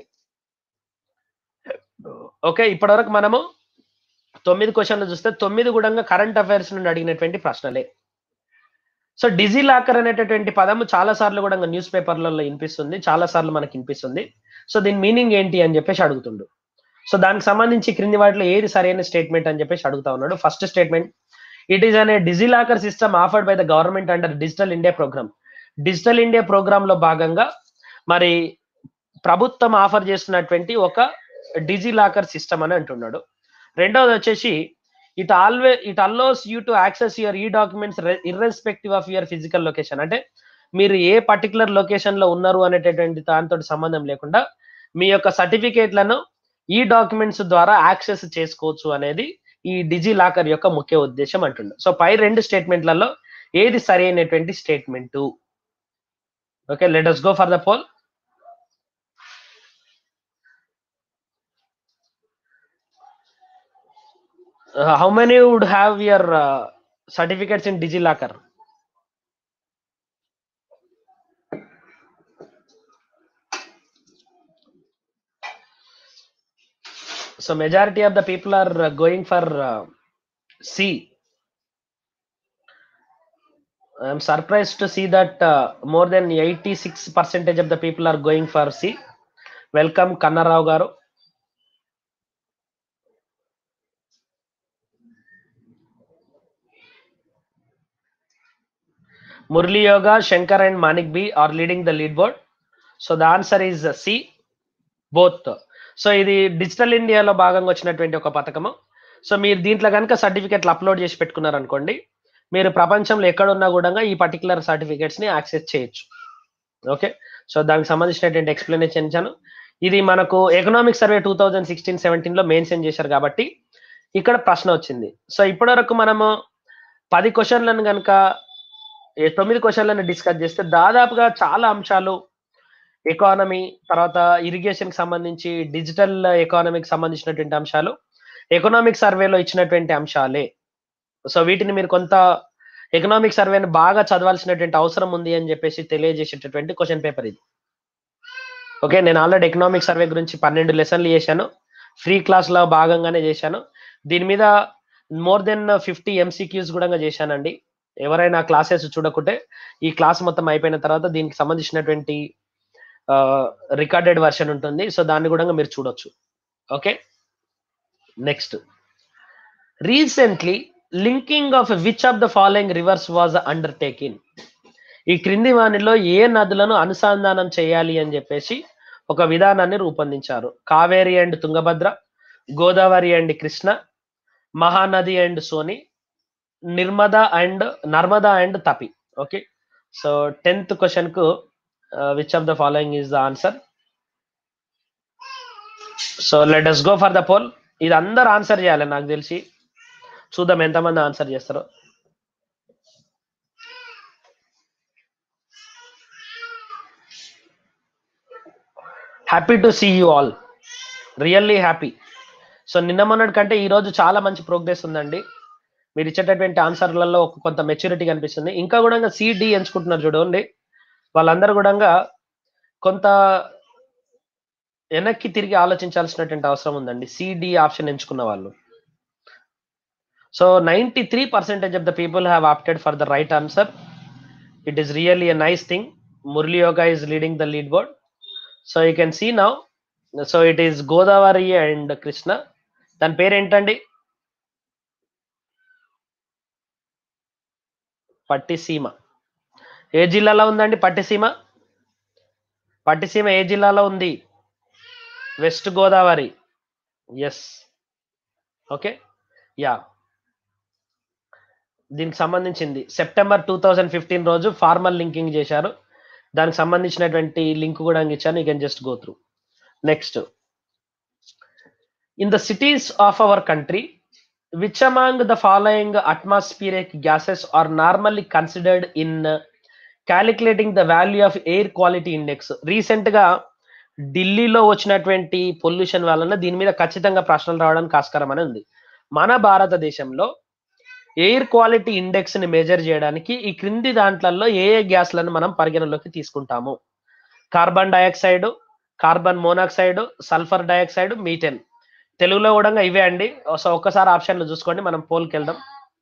ఓకే ఇప్పటి వరకు మనము తొమ్మిది క్వశ్చన్లు చూస్తే తొమ్మిది కూడా కరెంట్ అఫైర్స్ నుండి అడిగినటువంటి ప్రశ్నలే సో డిజీ లాకర్ అనేటటువంటి పదము చాలా సార్లు కూడా న్యూస్ పేపర్లలో వినిపిస్తుంది చాలా సార్లు మనకి వినిపిస్తుంది సో దీని మీనింగ్ ఏంటి అని చెప్పేసి అడుగుతుండు సో దానికి సంబంధించి క్రింది వాటిలో ఏది సరైన స్టేట్మెంట్ అని చెప్పేసి అడుగుతా ఉన్నాడు ఫస్ట్ స్టేట్మెంట్ ఇట్ ఈస్ అనే DigiLocker system afforded by the government under digital India programme digital India programme లో భాగంగా మరి ప్రభుత్వం ఆఫర్ చేస్తున్నటువంటి ఒక డిజీ లాకర్ సిస్టమ్ అని అంటున్నాడు రెండవది వచ్చేసి it always it allows you to access your e documents irrespective of your physical location అంటే మీరు ఏ పర్టికులర్ లొకేషన్ లో ఉన్నారు అనేటటువంటి దానితో సంబంధం లేకుండా మీ యొక్క సర్టిఫికేట్లను ఈ డాక్యుమెంట్స్ ద్వారా యాక్సెస్ చేసుకోవచ్చు అనేది ఈ డిజీ లాకర్ యొక్క ముఖ్య ఉద్దేశం అంటుండు సో పై రెండు స్టేట్మెంట్లలో ఏది సరైనటువంటి statement okay let us go for the poll how many would have your uh, certificates in DigiLocker? So majority of the people are uh, going for uh, C. I'm surprised to see that uh, more than 86 percentage of the people are going for C. Welcome Kannarao garu. Murli Yoga, Shankar and Manik B are leading the leaderboard. So the answer is uh, C, both. So ఇది digital ఇండియాలో భాగంగా వచ్చినటువంటి ఒక పథకము so మీరు దీంట్లో కనుక సర్టిఫికెట్లు అప్లోడ్ చేసి పెట్టుకున్నారు అనుకోండి మీరు ప్రపంచంలో ఎక్కడున్నా కూడా ఈ పర్టికులర్ సర్టిఫికేట్స్ ని యాక్సెస్ చేయొచ్చు ఓకే సో దానికి సంబంధించినటువంటి ఎక్స్ప్లెనేషన్ ఇచ్చాను ఇది మనకు economic survey two thousand sixteen seventeen లో మెన్షన్ చేశారు కాబట్టి ఇక్కడ ప్రశ్న వచ్చింది సో ఇప్పటివరకు మనము పది క్వశ్చన్లను కనుక ఏ తొమ్మిది క్వశ్చన్లను డిస్కస్ చేస్తే దాదాపుగా చాలా అంశాలు ఎకానమీ తర్వాత ఇరిగేషన్ కి సంబంధించి డిజిటల్ ఎకానమీకి సంబంధించినటువంటి అంశాలు ఎకనామిక్ సర్వేలో ఇచ్చినటువంటి అంశాలే సో వీటిని మీరు కొంత ఎకనామిక్ సర్వేని బాగా చదవాల్సినటువంటి అవసరం ఉంది అని చెప్పేసి తెలియజేసేటటువంటి క్వశ్చన్ పేపర్ ఇది ఓకే నేను ఆల్రెడీ ఎకనామిక్ సర్వే గురించి పన్నెండు లెసన్లు చేశాను ఫ్రీ క్లాస్ లో భాగంగానే చేశాను దీని మీద మోర్ దెన్ ఫిఫ్టీ ఎంసీక్యూస్ కూడా చేశానండి ఎవరైనా క్లాసెస్ చూడకుంటే ఈ క్లాస్ మొత్తం అయిపోయిన తర్వాత దీనికి సంబంధించినటువంటి రికార్డెడ్ వర్షన్ ఉంటుంది సో దాన్ని కూడా మీరు చూడొచ్చు okay next recently linking of which of the following rivers was undertaking ఈ క్రింది వానిలో ఏ నదులను అనుసంధానం చేయాలి అని చెప్పేసి ఒక విధానాన్ని రూపొందించారు Kaveri and Tungabhadra Godavari and Krishna Mahanadi and Sone Narmada and Narmada and Tapi okay so tenth question కు which of the following is the answer so let us go for the poll ఇది అందరు ఆన్సర్ చేయాలి నాకు తెలిసి చూద్దాం ఎంతమంది ఆన్సర్ చేస్తారో happy to see you all really happy so నిన్న మొన్నటి కంటే ఈ రోజు చాలా మంచి ప్రోగ్రెస్ ఉందండి మీరు ఇచ్చేటటువంటి ఆన్సర్లలో ఒక కొంత మెచ్యూరిటీ కనిపిస్తుంది ఇంకా కూడా సిడి ఎంచుకుంటున్నారు చూడండి వాళ్ళందరూ కూడా కొంత వెనక్కి తిరిగి ఆలోచించాల్సినటువంటి అవసరం ఉందండి సిడి ఆప్షన్ ఎంచుకున్న వాళ్ళు so ninety three percentage of the people have opted for the right answer it is really a nice thing Murali Yoga is leading the lead board so you can see now so it is Godavari and Krishna దాని పేరు ఏంటండి పట్టిసీమ ఏ జిల్లాలో ఉందండి పట్టిసీమ పట్టిసీమ ఏ జిల్లాలో ఉంది West Godavari yes okay yeah దీనికి సంబంధించింది సెప్టెంబర్ టూ థౌజండ్ ఫిఫ్టీన్ రోజు ఫార్మల్ లింకింగ్ చేశారు దానికి సంబంధించినటువంటి లింక్ కూడా ఇచ్చాను you can just go through next in the cities of our country which among the following atmospheric gases are normally considered in calculating the value of air quality index recent గా ఢిల్లీలో వచ్చినటువంటి pollution వలన దీని మీద ఖచ్చితంగా ప్రశ్నలు రావడానికి ఆస్కారం అని ఉంది మన భారతదేశంలో ఎయిర్ క్వాలిటీ ఇండెక్స్ ని మెజర్ చేయడానికి ఈ క్రింది దాంట్లలో ఏ ఏ గ్యాస్లను మనం పరిగణలోకి తీసుకుంటాము carbon dioxide carbon monoxide sulphur dioxide methane తెలుగులో కూడా ఇవే అండి సో ఒక్కసారి ఆప్షన్లు చూసుకోండి మనం పోల్కి వెళ్దాం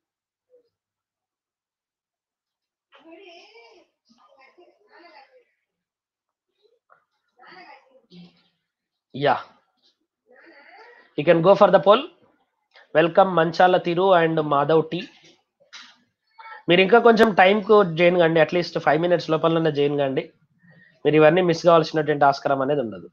yeah you can go for the poll welcome Manchala Thiru and Madhav T మీరు ఇంకా కొంచెం టైంకు జైన్ కండి అట్లీస్ట్ ఫైవ్ మినిట్స్ లోపలనే జైన్ కండి మీరు ఇవన్నీ మిస్ కావాల్సినటువంటి ఆస్కారం అనేది ఉండదు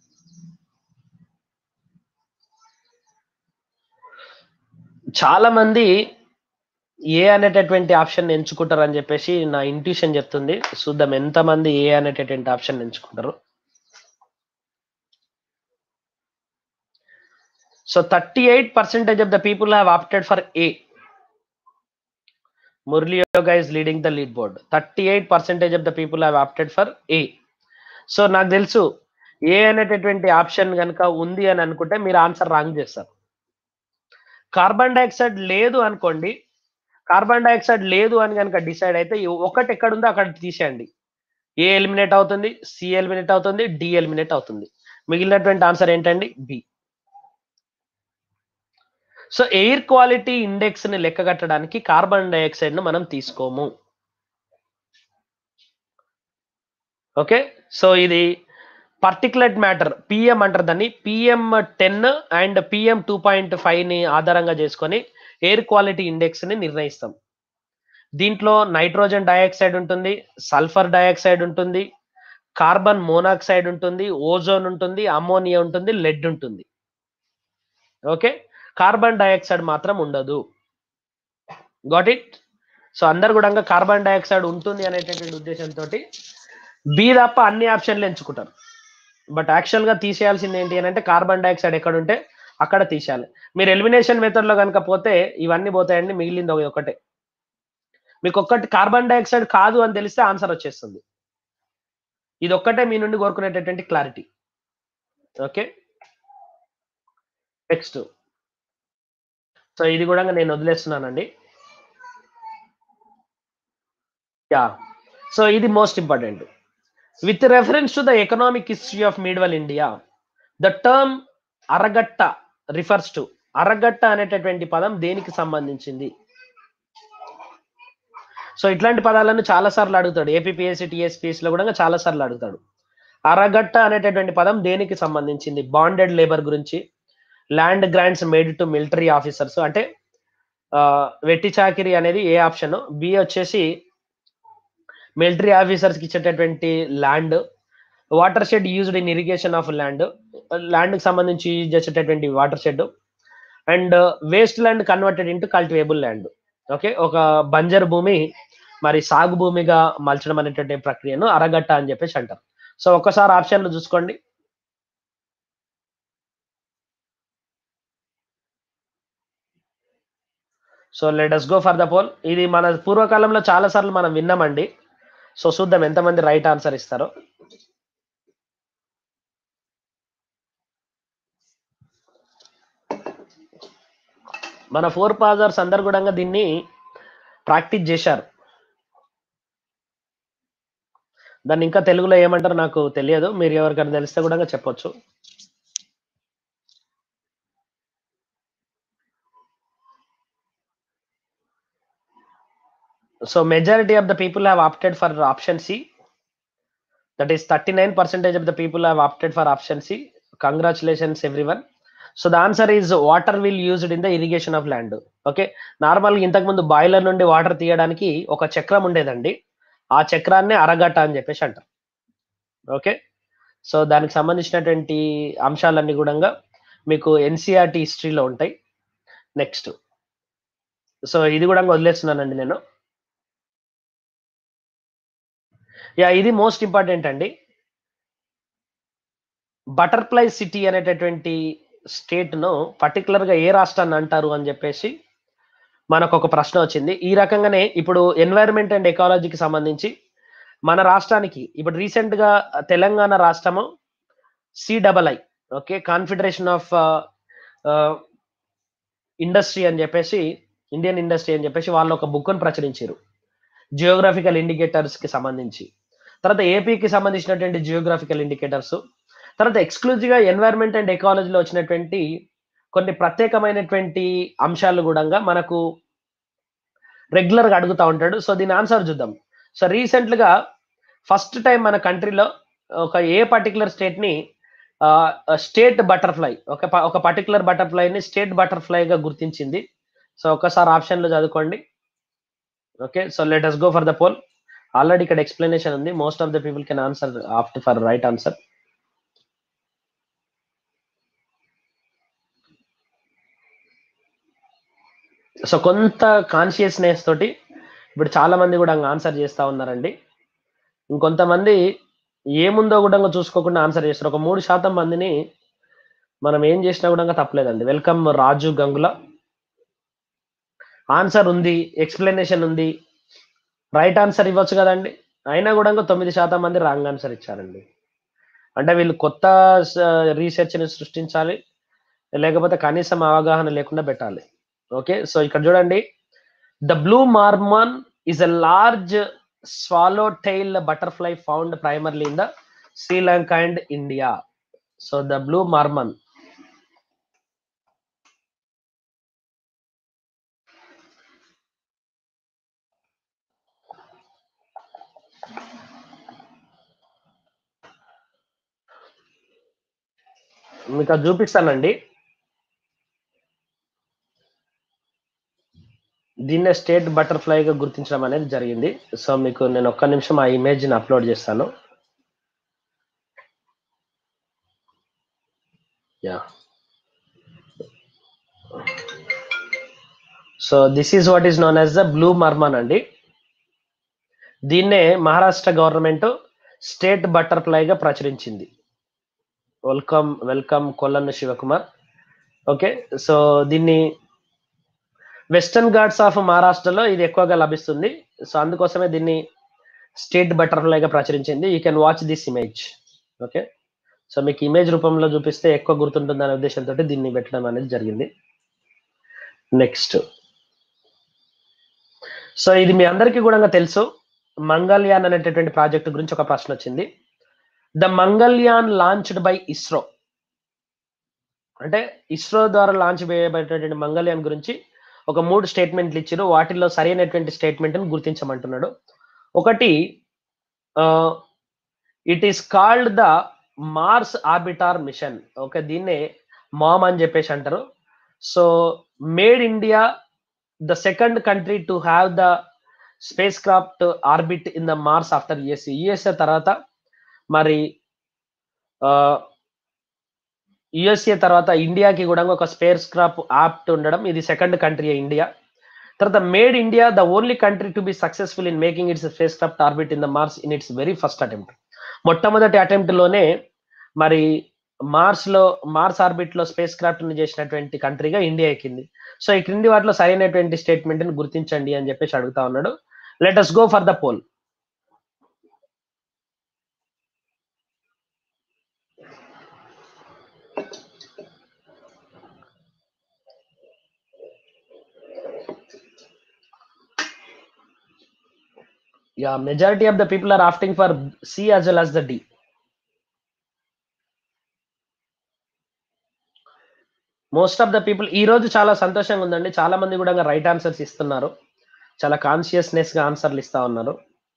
చాలా మంది ఏ అనేటటువంటి ఆప్షన్ ఎంచుకుంటారు అని చెప్పేసి నా ఇంట్యూషన్ చెప్తుంది చూద్దాం ఎంతమంది ఏ అనేటటువంటి ఆప్షన్ ఎంచుకుంటారు so thirty eight percentage of the people have opted for A Murali Yoga is leading the lead board thirty eight percentage of the people have opted for A so నాకు తెలుసు ఏ అనేటటువంటి ఆప్షన్ కనుక ఉంది అని అనుకుంటే మీరు ఆన్సర్ రాంగ్ చేస్తారు కార్బన్ డైఆక్సైడ్ లేదు అనుకోండి కార్బన్ డైఆక్సైడ్ లేదు అని కనుక డిసైడ్ అయితే ఈ ఒకటి ఎక్కడ ఉందో అక్కడ తీసేయండి ఏ ఎలిమినేట్ అవుతుంది సి ఎలిమినేట్ అవుతుంది డి ఎలిమినేట్ అవుతుంది మిగిలినటువంటి ఆన్సర్ ఏంటండి B so air quality index ని లెక్క కట్టడానికి కార్బన్ డైఆక్సైడ్ ను మనం తీసుకోము ఓకే సో ఇది పర్టికులర్ మ్యాటర్ పిఎం అంటారు దాన్ని PM ten and PM two point five ని ఆధారంగా చేసుకొని ఎయిర్ క్వాలిటీ ఇండెక్స్ ని నిర్ణయిస్తాం దీంట్లో నైట్రోజన్ డయాక్సైడ్ ఉంటుంది సల్ఫర్ డయాక్సైడ్ ఉంటుంది కార్బన్ మోనాక్సైడ్ ఉంటుంది ఓజోన్ ఉంటుంది అమోనియా ఉంటుంది లెడ్ ఉంటుంది ఓకే కార్బన్ డయాక్సైడ్ మాత్రం ఉండదు గాట్ ఇట్ సో అందరు కూడా కార్బన్ డయాక్సైడ్ ఉంటుంది అనేటటువంటి ఉద్దేశంతో బి తప్ప అన్ని ఆప్షన్లు ఎంచుకుంటారు బట్ యాక్చువల్ గా తీసేయాల్సింది ఏంటి అని అంటే కార్బన్ డైఆక్సైడ్ ఎక్కడ ఉంటే అక్కడ తీసేయాలి మీరు ఎలిమినేషన్ మెథడ్ లో కనుక పోతే ఇవన్నీ పోతాయండి మిగిలింది ఒక- ఒకటే మీకు ఒక్కటి కార్బన్ డైఆక్సైడ్ కాదు అని తెలిస్తే ఆన్సర్ వచ్చేస్తుంది ఇది ఒక్కటే మీ నుండి కోరుకునేటటువంటి క్లారిటీ ఓకే నెక్స్ట్ సో ఇది కూడా నేను వదిలేస్తున్నానండి యా సో ఇది most important with reference to the economic history of medieval India the term araghatta refers to araghatta అనేటటువంటి పదం దేనికి సంబంధించింది సో ఇట్లాంటి పదాలను చాలా సార్లు అడుగుతాడు ఏపీఎస్సి టిఎస్పిఎస్ లో కూడా చాలా సార్లు అడుగుతాడు అరగట్ట అనేటటువంటి పదం దేనికి సంబంధించింది బాండెడ్ లేబర్ గురించి land grants made to military officers అంటే ఆ, వెట్టి చాకిరి అనేది ఏ ఆప్షన్ బి వచ్చేసి మిలిటరీ ఆఫీసర్స్ కి ఇచ్చేటటువంటి land watershed used in irrigation of land land కి సంబంధించి యూజ్ చేసేటటువంటి watershed and waste land converted into cultivable land okay ఒక బంజర్ భూమి మరి సాగు భూమిగా మలచడం అనేటువంటి ప్రక్రియను అరగట్ట అని చెప్పేసి అంటారు సో ఒక్కసారి ఆప్షన్లు చూసుకోండి so let us go for the poll ఇది మన పూర్వకాలంలో చాలా సార్లు మనం విన్నామండి సో చూద్దాం ఎంతమంది రైట్ ఆన్సర్ ఇస్తారో మన ఫోర్ పాజర్స్ అందరు కూడా దీన్ని ప్రాక్టీస్ చేశారు దాన్ని ఇంకా తెలుగులో ఏమంటారో నాకు తెలియదు మీరు ఎవరికైనా తెలిస్తే కూడా చెప్పొచ్చు so majority of the people have opted for option C that is thirty nine percentage of the people have opted for option C congratulations everyone so the answer is water wheel used in the irrigation of land okay normal ఇంతకు ముందు boiler నుండి water తీయడానికి ఒక చక్రం ఉండేదండి ఆ చక్రాన్ని అరగట్ట అని చెప్పేసి అంటారు ఓకే సో దానికి సంబంధించినటువంటి అంశాలన్నీ కూడా మీకు ఎన్సీఆర్టీ హిస్టరీలో ఉంటాయి నెక్స్ట్ సో ఇది కూడా వదిలేస్తున్నానండి నేను యా ఇది మోస్ట్ ఇంపార్టెంట్ అండి బటర్ఫ్లై సిటీ అనేటటువంటి స్టేట్ ను పర్టికులర్ గా ఏ రాష్ట్రాన్ని అంటారు అని చెప్పేసి మనకు ఒక ప్రశ్న వచ్చింది ఈ రకంగానే ఇప్పుడు ఎన్వైరన్మెంట్ అండ్ ఎకాలజీకి సంబంధించి మన రాష్ట్రానికి ఇప్పుడు రీసెంట్ గా తెలంగాణ రాష్ట్రము సిడబల్ఐ ఓకే కాన్ఫెడరేషన్ ఆఫ్ ఇండస్ట్రీ అని చెప్పేసి ఇండియన్ ఇండస్ట్రీ అని చెప్పేసి వాళ్ళు ఒక బుక్ను ప్రచురించారు జియోగ్రఫికల్ ఇండికేటర్స్ కి సంబంధించి తర్వాత ఏపీకి సంబంధించినటువంటి జియోగ్రఫికల్ ఇండికేటర్స్ తర్వాత ఎక్స్క్లూజివ్ గా ఎన్వైరన్మెంట్ అండ్ ఎకాలజీలో వచ్చినటువంటి కొన్ని ప్రత్యేకమైనటువంటి అంశాలు కూడా మనకు రెగ్యులర్ గా అడుగుతా ఉంటాడు సో దీని ఆన్సర్ చూద్దాం సో రీసెంట్ గా ఫస్ట్ టైం మన కంట్రీలో ఒక ఏ పర్టికులర్ స్టేట్ ని స్టేట్ బటర్ఫ్లై ఒక ప- ఒక పర్టికులర్ బటర్ఫ్లై ని స్టేట్ బటర్ఫ్లై గా గుర్తించింది సో ఒకసారి ఆప్షన్ లో చదువుకోండి okay so let us go for the poll already ఇక్కడ ఎక్స్ప్లెనేషన్ ఉంది most of the people can answer after for right answer so కొంత కాన్షియస్నెస్ తోటి ఇప్పుడు చాలా మంది కూడా ఆన్సర్ చేస్తా ఉన్నారండి ఇంకొంతమంది ఏముందో కూడా చూసుకోకుండా ఆన్సర్ చేస్తారు ఒక మూడు శాతం మందిని మనం ఏం చేసినా కూడా తప్పలేదండి వెల్కమ్ రాజు గంగుల ఆన్సర్ ఉంది ఎక్స్ప్లెనేషన్ ఉంది రైట్ ఆన్సర్ ఇవ్వచ్చు కదండి అయినా కూడా తొమ్మిది శాతం మంది రాంగ్ ఆన్సర్ ఇచ్చారండి అంటే వీళ్ళు కొత్త రీసెర్చ్ని సృష్టించాలి లేకపోతే కనీసం అవగాహన లేకుండా పెట్టాలి ఓకే సో ఇక్కడ చూడండి the blue Mormon is a large swallowtail butterfly found primarily in the Sri Lanka and India. So the blue marmon. మీకు అది చూపిస్తానండి దీన్నే స్టేట్ బటర్ఫ్లైగా గుర్తించడం అనేది జరిగింది సో మీకు నేను ఒక్క నిమిషం ఆ ఇమేజ్ని అప్లోడ్ చేస్తాను yeah so this is what is known as the blue Mormon అండి దీన్నే మహారాష్ట్ర గవర్నమెంట్ స్టేట్ బటర్ఫ్లైగా ప్రచురించింది welcome welcome Kollanna Shivakumar okay so దీన్ని వెస్టర్న్ ఘాట్స్ ఆఫ్ మహారాష్ట్రలో ఇది ఎక్కువగా లభిస్తుంది సో అందుకోసమే దీన్ని స్టేట్ బటర్ఫ్లైగా ప్రచురించింది you can watch this image okay so మీకు ఇమేజ్ రూపంలో చూపిస్తే ఎక్కువ గుర్తుంటుంది అనే ఉద్దేశంతో దీన్ని పెట్టడం అనేది జరిగింది నెక్స్ట్ సో ఇది మీ అందరికీ కూడా తెలుసు మంగళయాన్ అనేటటువంటి ప్రాజెక్ట్ గురించి ఒక ప్రశ్న వచ్చింది the Mangalyaan launched by ISRO అంటే ఇస్రో ద్వారా లాంచ్ చేయబడేటటువంటి మంగళయాన్ గురించి ఒక మూడు స్టేట్మెంట్లు ఇచ్చారు వాటిల్లో సరైనటువంటి స్టేట్మెంట్ని గుర్తించమంటున్నాడు ఒకటి it is called the Mars orbiter mission okay దీన్నే మామ్ అని చెప్పేసి అంటారు so made India the second country to have the spacecraft orbit in the Mars after USA USA తర్వాత మరి యుఎస్ఏ తర్వాత ఇండియాకి కూడా ఒక స్పేస్ క్రాఫ్ట్ యాప్ట్ ఉండడం ఇది సెకండ్ కంట్రీ ఇండియా తర్వాత made India the only country to be successful in making its spacecraft orbit in the Mars in its very first attempt మొట్టమొదటి అటెంప్ట్ లోనే మరి మార్స్ లో మార్స్ ఆర్బిట్ లో spacecraft ని చేసినటువంటి కంట్రీగా India ఎక్కింది so ఈ క్రింది వాటిలో సరైనటువంటి స్టేట్మెంట్ ని గుర్తించండి అని చెప్పేసి అడుగుతా ఉన్నాడు let us go for the poll yeah majority of the people are opting for c as well as the d most of the people ఈ రోజు చాలా సంతోషంగా ఉందండి చాలా మంది కూడా రైట్ ఆన్సర్స్ ఇస్తున్నారు చాలా కాన్షియస్నెస్ గా ఆన్సర్లు ఇస్తా ఉన్నారు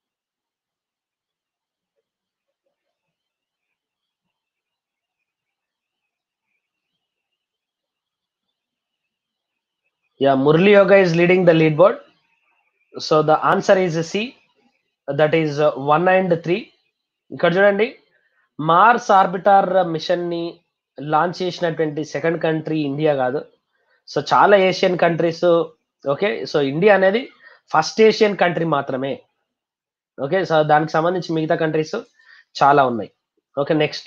yeah Murali Yoga is leading the lead board so the answer is C that is one and three ఇక్కడ చూడండి మార్స్ ఆర్బిటార్ మిషన్ ని లాంచ్ చేసినటువంటి సెకండ్ కంట్రీ ఇండియా కాదు సో చాలా Asian countries okay so India అనేది ఫస్ట్ ఏషియన్ కంట్రీ మాత్రమే okay so దానికి సంబంధించి మిగతా కంట్రీస్ చాలా ఉన్నాయి ఓకే నెక్స్ట్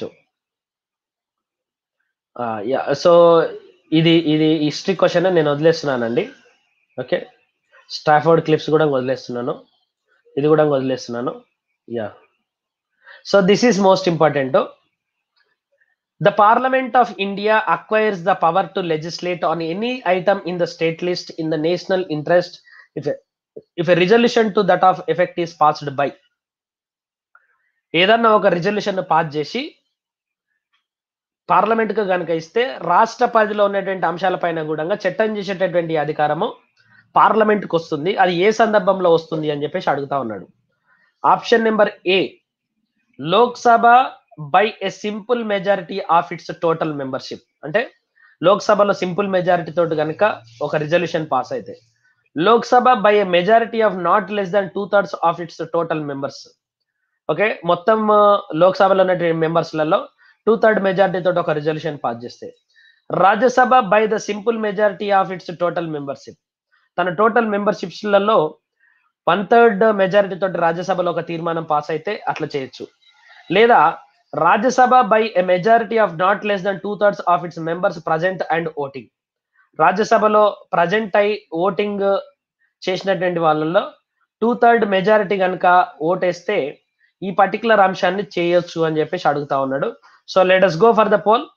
యా సో ఇది ఇది హిస్టరీ క్వశ్చన్ నేను వదిలేస్తున్నానండి ఓకే స్టాఫర్డ్ క్లిప్స్ కూడా వదిలేస్తున్నాను ఇది కూడా వదిలేస్తున్నాను yeah so this is most important The Parliament of India acquires the power to legislate on any item in the state list in the national interest if a, if a resolution to that of effect is passed by. ఏదన్నా ఒక resolution pass చేసి parliament కు కనుక ఇస్తే రాష్ట్ర పరిధిలో ఉన్నటువంటి అంశాలపైన కూడా చట్టం చేసేటటువంటి అధికారము పార్లమెంట్ కు వస్తుంది అది ఏ సందర్భంలో వస్తుంది అని చెప్పేసి అడుగుతా ఉన్నాడు option number A Lok Sabha by a simple majority of its total membership అంటే లోక్సభలో సింపుల్ మెజారిటీ తోటి కనుక ఒక రిజల్యూషన్ పాస్ అయితే Lok Sabha by a majority of not less than two thirds of its total members okay మొత్తం ఆ, లోక్సభలో ఉన్నటువంటి మెంబర్స్లలో టూ థర్డ్ మెజారిటీ తోటి ఒక రిజల్యూషన్ పాస్ చేస్తే Rajya Sabha by the simple majority of its total membership తన టోటల్ మెంబర్షిప్స్లలో వన్ థర్డ్ మెజారిటీ తోటి రాజ్యసభలో ఒక తీర్మానం పాస్ అయితే అట్లా చేయొచ్చు లేదా Rajya Sabha by a majority of not less than two thirds of its members present and voting రాజ్యసభలో ప్రజెంట్ అయి ఓటింగ్ చేసినటువంటి వాళ్ళల్లో టూ థర్డ్ మెజారిటీ కనుక ఓటేస్తే ఈ పర్టికులర్ అంశాన్ని చేయొచ్చు అని చెప్పేసి అడుగుతా ఉన్నాడు so let us go for the poll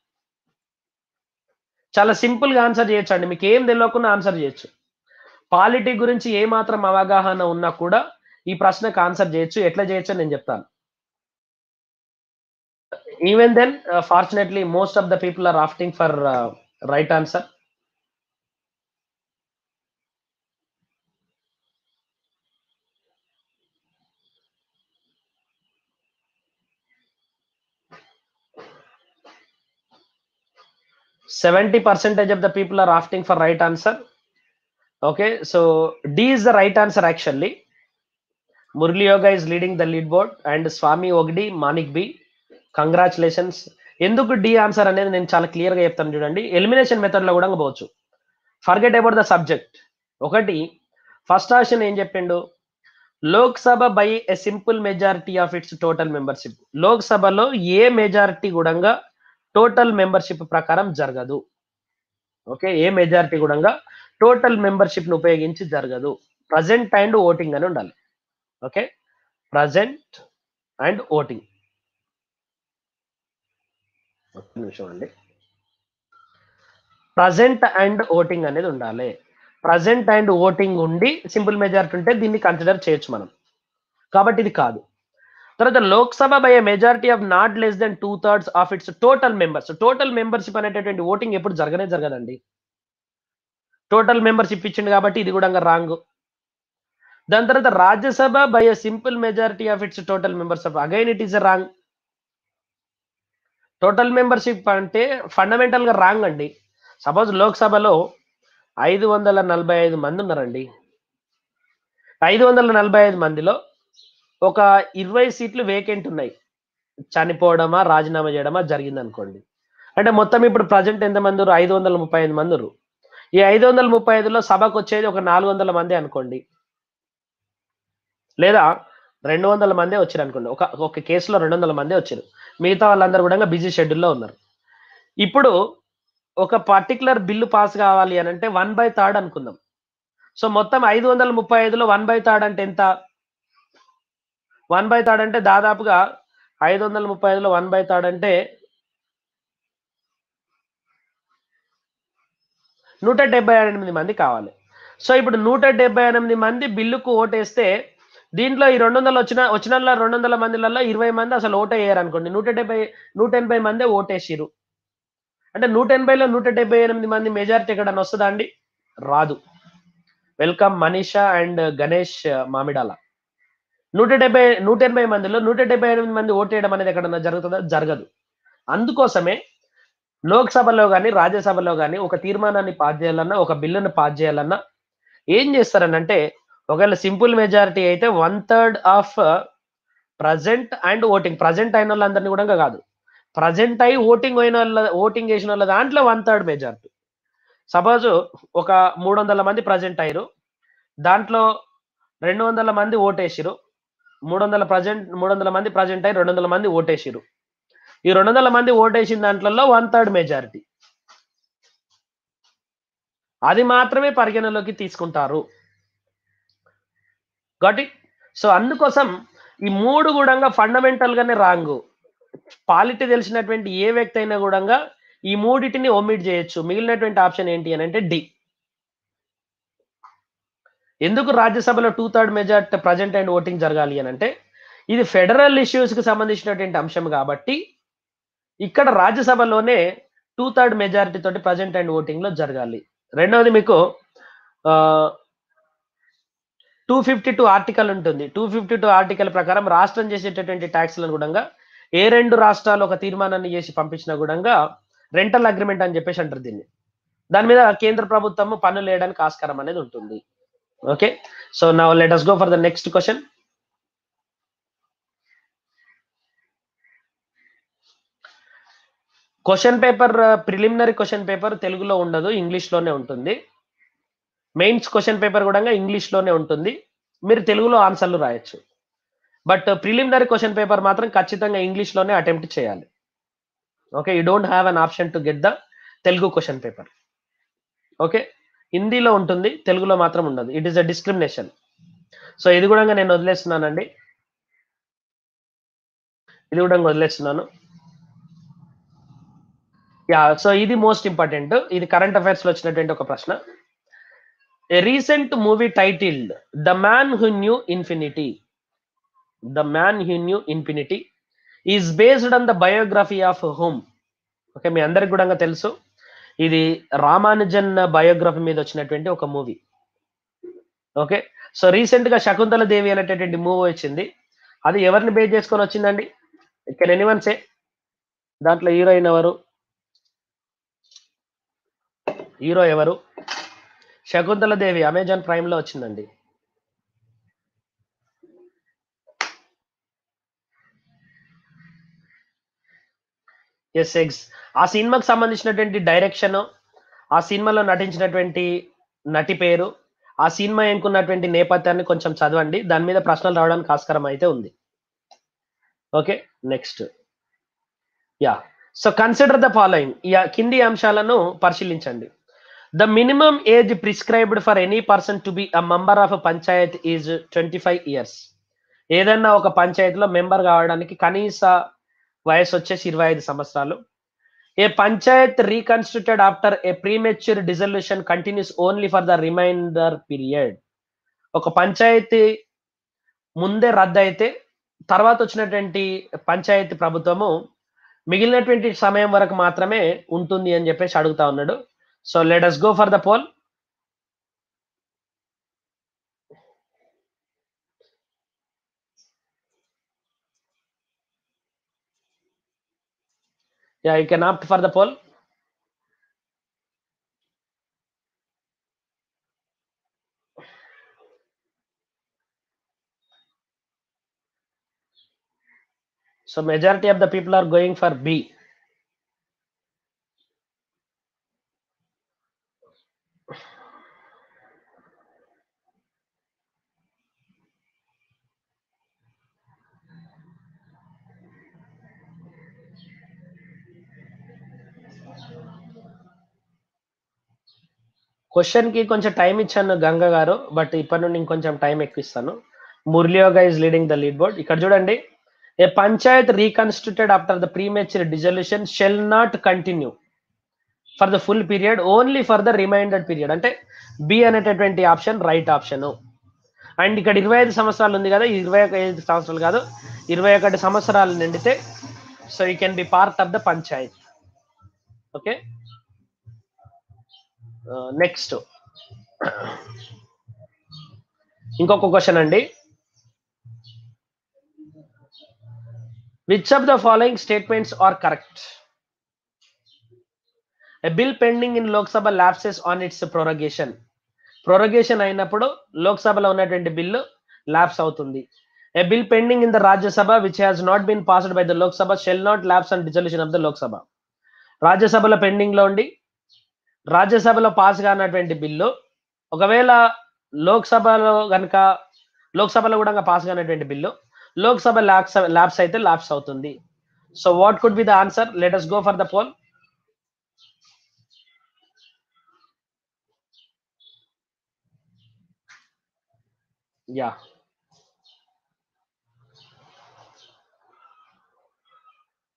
చాలా సింపుల్ గా ఆన్సర్ చేయొచ్చు అండి మీకు ఏం తెలియకుండా ఆన్సర్ చేయొచ్చు పాలిటీ గురించి ఏ మాత్రం అవగాహన ఉన్నా కూడా ఈ ప్రశ్నకు ఆన్సర్ చేయొచ్చు ఎట్లా చేయొచ్చు అని నేను చెప్తాను even then fortunately most of the people are opting for right answer seventy percentage of the people are opting for right answer okay so D is the right answer actually Murali Yoga is leading the lead board and Swami Ogdi Manik B congratulations ఎందుకు D answer అనేది నేను చాలా clear గా చెప్తాను చూడండి elimination method లో కూడా పోవచ్చు ఫర్గెట్ అబౌట్ ద సబ్జెక్ట్ ఒకటి ఫస్ట్ ఆప్షన్ ఏం చెప్పిండు Lok Sabha by a simple majority of its total membership లోక్సభలో ఏ మెజారిటీ కూడా టోటల్ మెంబర్షిప్ ప్రకారం జరగదు ఓకే ఏ మెజారిటీ కూడా టోటల్ మెంబర్షిప్ ను ఉపయోగించి జరగదు ప్రజెంట్ అండ్ ఓటింగ్ అని ఉండాలి ఓకే ప్రజెంట్ అండ్ ఓటింగ్ ఒక్క నిమిషం అండి ప్రజెంట్ అండ్ ఓటింగ్ అనేది ఉండాలి ప్రజెంట్ అండ్ ఓటింగ్ ఉండి సింపుల్ మెజారిటీ ఉంటే దీన్ని కన్సిడర్ చేయొచ్చు మనం కాబట్టి ఇది కాదు తర్వాత Lok Sabha by majority of not less than two thirds of its total members total membership అనేటటువంటి ఓటింగ్ ఎప్పుడు జరగనే జరగదండి టోటల్ మెంబర్షిప్ ఇచ్చింది కాబట్టి ఇది కూడా రాంగ్ దాని తర్వాత Rajya Sabha by a simple majority of its total members of again it is wrong total membership అంటే ఫండమెంటల్ గా రాంగ్ అండి సపోజ్ లోక్సభలో ఐదు వందల నలభై ఐదు మంది ఉన్నారండి ఐదు వందల నలభై ఐదు మందిలో ఒక ఇరవై సీట్లు వేకెంట్ ఉన్నాయి చనిపోవడమా రాజీనామా చేయడమా జరిగింది అనుకోండి అంటే మొత్తం ఇప్పుడు ప్రజెంట్ ఎంతమంది ఉన్నారు ఐదు వందల ముప్పై ఐదు మంది ఉన్నారు ఈ ఐదు వందల ముప్పై ఐదులో సభకు వచ్చేది ఒక నాలుగు వందల మంది అనుకోండి లేదా రెండు వందల మందే వచ్చారు అనుకోండి ఒక ఒక కేసులో రెండు వందల మందే వచ్చారు మిగతా వాళ్ళందరూ కూడా బిజీ షెడ్యూల్లో ఉన్నారు ఇప్పుడు ఒక పర్టికులర్ బిల్లు పాస్ కావాలి అని అంటే వన్ బై థర్డ్ అనుకుందాం సో మొత్తం ఐదు వందల ముప్పై ఐదులో వన్ బై థర్డ్ అంటే ఎంత వన్ బై థర్డ్ అంటే దాదాపుగా ఐదు వందల ముప్పై ఐదులో వన్ బై థర్డ్ అంటే నూట డెబ్బై ఎనిమిది మంది కావాలి సో ఇప్పుడు నూట డెబ్బై ఎనిమిది మంది బిల్లుకు ఓటేస్తే దీంట్లో ఈ రెండు వందలు వచ్చిన వచ్చిన రెండు వందల మందిలలో ఇరవై మంది అసలు ఓటే వేయరు అనుకోండి నూట డెబ్బై నూట ఎనభై మందే ఓటేసిరు అంటే నూట ఎనభైలో నూట డెబ్బై ఎనిమిది మంది మెజారిటీ ఎక్కడన్నా వస్తుందా అండి రాదు వెల్కమ్ మనీషా అండ్ గణేష్ మామిడాల నూట డెబ్బై నూట ఎనభై మందిలో నూట డెబ్బై ఎనిమిది మంది ఓటేయడం అనేది ఎక్కడన్నా జరుగుతుందా జరగదు అందుకోసమే లోక్సభలో కానీ రాజ్యసభలో కానీ ఒక తీర్మానాన్ని పాస్ చేయాలన్నా ఒక బిల్లును పాస్ చేయాలన్నా ఏం చేస్తారనంటే ఒకవేళ సింపుల్ మెజారిటీ అయితే one third of present and voting present అయిన వాళ్ళందరినీ కూడా కాదు ప్రజెంట్ అయి ఓటింగ్ అయిన వాళ్ళ ఓటింగ్ చేసిన వాళ్ళ దాంట్లో వన్ థర్డ్ మెజారిటీ సపోజ్ ఒక మూడు వందల మంది ప్రజెంట్ అయ్యారు దాంట్లో రెండు వందల మంది ఓటేసిరు మూడు వందల ప్రజెంట్ మూడు వందల మంది ప్రజెంట్ అయ్యి రెండు వందల మంది ఓటేసిరు ఈ రెండు వందల మంది ఓటేసిన దాంట్లో వన్ థర్డ్ మెజారిటీ అది మాత్రమే పరిగణలోకి తీసుకుంటారు గట్ ఇట్ సో అందుకోసం ఈ మూడు కూడా ఫండమెంటల్ గానే రాంగ్ పాలిటీ తెలిసినటువంటి ఏ వ్యక్తి అయినా కూడా ఈ మూడిటిని ఒమిట్ చేయొచ్చు మిగిలినటువంటి ఆప్షన్ ఏంటి అని అంటే డి ఎందుకు రాజ్యసభలో two third majority present and voting జరగాలి అని అంటే ఇది ఫెడరల్ ఇష్యూస్ కి సంబంధించినటువంటి అంశం కాబట్టి ఇక్కడ రాజ్యసభలోనే టూ థర్డ్ మెజారిటీ తోటి ప్రజెంట్ అండ్ ఓటింగ్ లో జరగాలి రెండవది మీకు టూ ఫిఫ్టీ టూ ఆర్టికల్ ఉంటుంది టూ ఫిఫ్టీ టూ ఆర్టికల్ ప్రకారం రాష్ట్రం చేసేటటువంటి ట్యాక్స్లను కూడా ఏ రెండు రాష్ట్రాలు ఒక తీర్మానాన్ని చేసి పంపించిన కూడా రెంటల్ అగ్రిమెంట్ అని చెప్పేసి అంటారు దీన్ని దాని మీద కేంద్ర ప్రభుత్వం పన్నులు వేయడానికి ఆస్కారం అనేది ఉంటుంది ఓకే సో నా let us go for the next question question paper preliminary question paper తెలుగులో ఉండదు ఇంగ్లీష్ లోనే ఉంటుంది మెయిన్స్ క్వశ్చన్ పేపర్ కూడా ఇంగ్లీష్ లోనే ఉంటుంది మీరు తెలుగులో ఆన్సర్లు రాయొచ్చు బట్ ప్రిలిమినరీ క్వశ్చన్ పేపర్ మాత్రం ఖచ్చితంగా ఇంగ్లీష్ లోనే అటెంప్ట్ చేయాలి okay you don't have an option to get the Telugu question paper okay హిందీలో ఉంటుంది తెలుగులో మాత్రం ఉండదు it is a discrimination so ఇది కూడా నేను వదిలేస్తున్నానండి ఇది కూడా వదిలేస్తున్నాను యా సో ఇది మోస్ట్ ఇంపార్టెంట్ ఇది కరెంట్ అఫైర్స్ లో వచ్చినటువంటి ఒక ప్రశ్న a recent movie titled the man who knew infinity the man who knew infinity is based on the biography of home okay మీ అందరికి కూడా తెలుసు ఇది రామానుజన్ బయోగ్రఫీ మీద వచ్చినటువంటి ఒక మూవీ ఓకే సో రీసెంట్ గా శకుంతల దేవి అనేటటువంటి మూవీ వచ్చింది అది ఎవరిని బేస్ చేసుకొని వచ్చిందండి కెన్ ఎనీవన్ సే దాంట్లో హీరోయిన్ ఎవరు హీరో ఎవరు శకుంతల దేవి అమెజాన్ ప్రైమ్ లో వచ్చిందండి ఎస్ ఎగ్స్ ఆ సినిమాకి సంబంధించినటువంటి డైరెక్షన్ ఆ సినిమాలో నటించినటువంటి నటి పేరు ఆ సినిమా ఎంకున్నటువంటి నేపథ్యాన్ని కొంచెం చదవండి దాని మీద ప్రశ్నలు రావడానికి ఆస్కారం అయితే ఉంది okay next yeah so consider the following yeah కింది అంశాలను పరిశీలించండి the minimum age prescribed for any person to be a member of panchayat is twenty five years ఏదన్నా ఒక పంచాయతీలో మెంబర్ కావడానికి కనీస వయసు వచ్చేసి ఇరవై ఐదు సంవత్సరాలు a panchayat reconstituted after a premature dissolution continues only for the remainder period ఒక పంచాయతీ ముందే రద్దు అయితే తర్వాత వచ్చినటువంటి పంచాయతీ ప్రభుత్వము మిగిలినటువంటి సమయం వరకు మాత్రమే ఉంటుంది అని చెప్పేసి అడుగుతా ఉన్నాడు so let us go for the poll Yeah, you can opt for the poll. So majority of the people are going for B. Question కి కొంచెం టైం ఇచ్చాను గంగ గారు బట్ ఇప్పటి నుండి ఇంకొంచెం టైం ఎక్కువ ఇస్తాను Murali Yoga is leading the lead board ఇక్కడ చూడండి a panchayat reconstituted after the premature dissolution shall not continue for the full period only for the remainder period అంటే బి అనేటటువంటి ఆప్షన్ రైట్ ఆప్షన్ అండ్ ఇక్కడ ఇరవై ఐదు సంవత్సరాలు ఉంది కదా ఇరవై ఒక ఐదు సంవత్సరాలు కాదు ఇరవై ఒకటి సంవత్సరాలు నిండితే so you can be part of the panchayat okay next ఇంకొక క్వశ్చన్ అండి which of the following statements are correct a bill pending in Lok Sabha lapses on its prorogation prorogation అయినప్పుడు లోక్సభలో ఉన్నటువంటి బిల్లు ల్యాప్స్ అవుతుంది a bill pending in the Rajya Sabha which has not been passed by the Lok Sabha shall not lapse and dissolution of the Lok Sabha రాజ్యసభలో pending లో ఉండి రాజ్యసభలో pass కానటువంటి bill ఒకవేళ లోక్సభలో గనక లోక్సభలో కూడా పాస్ కానటువంటి బిల్లు లోక్సభ ల్యాప్స్ ల్యాప్స్ అయితే ల్యాప్స్ అవుతుంది so what could be the answer let us go for the poll ya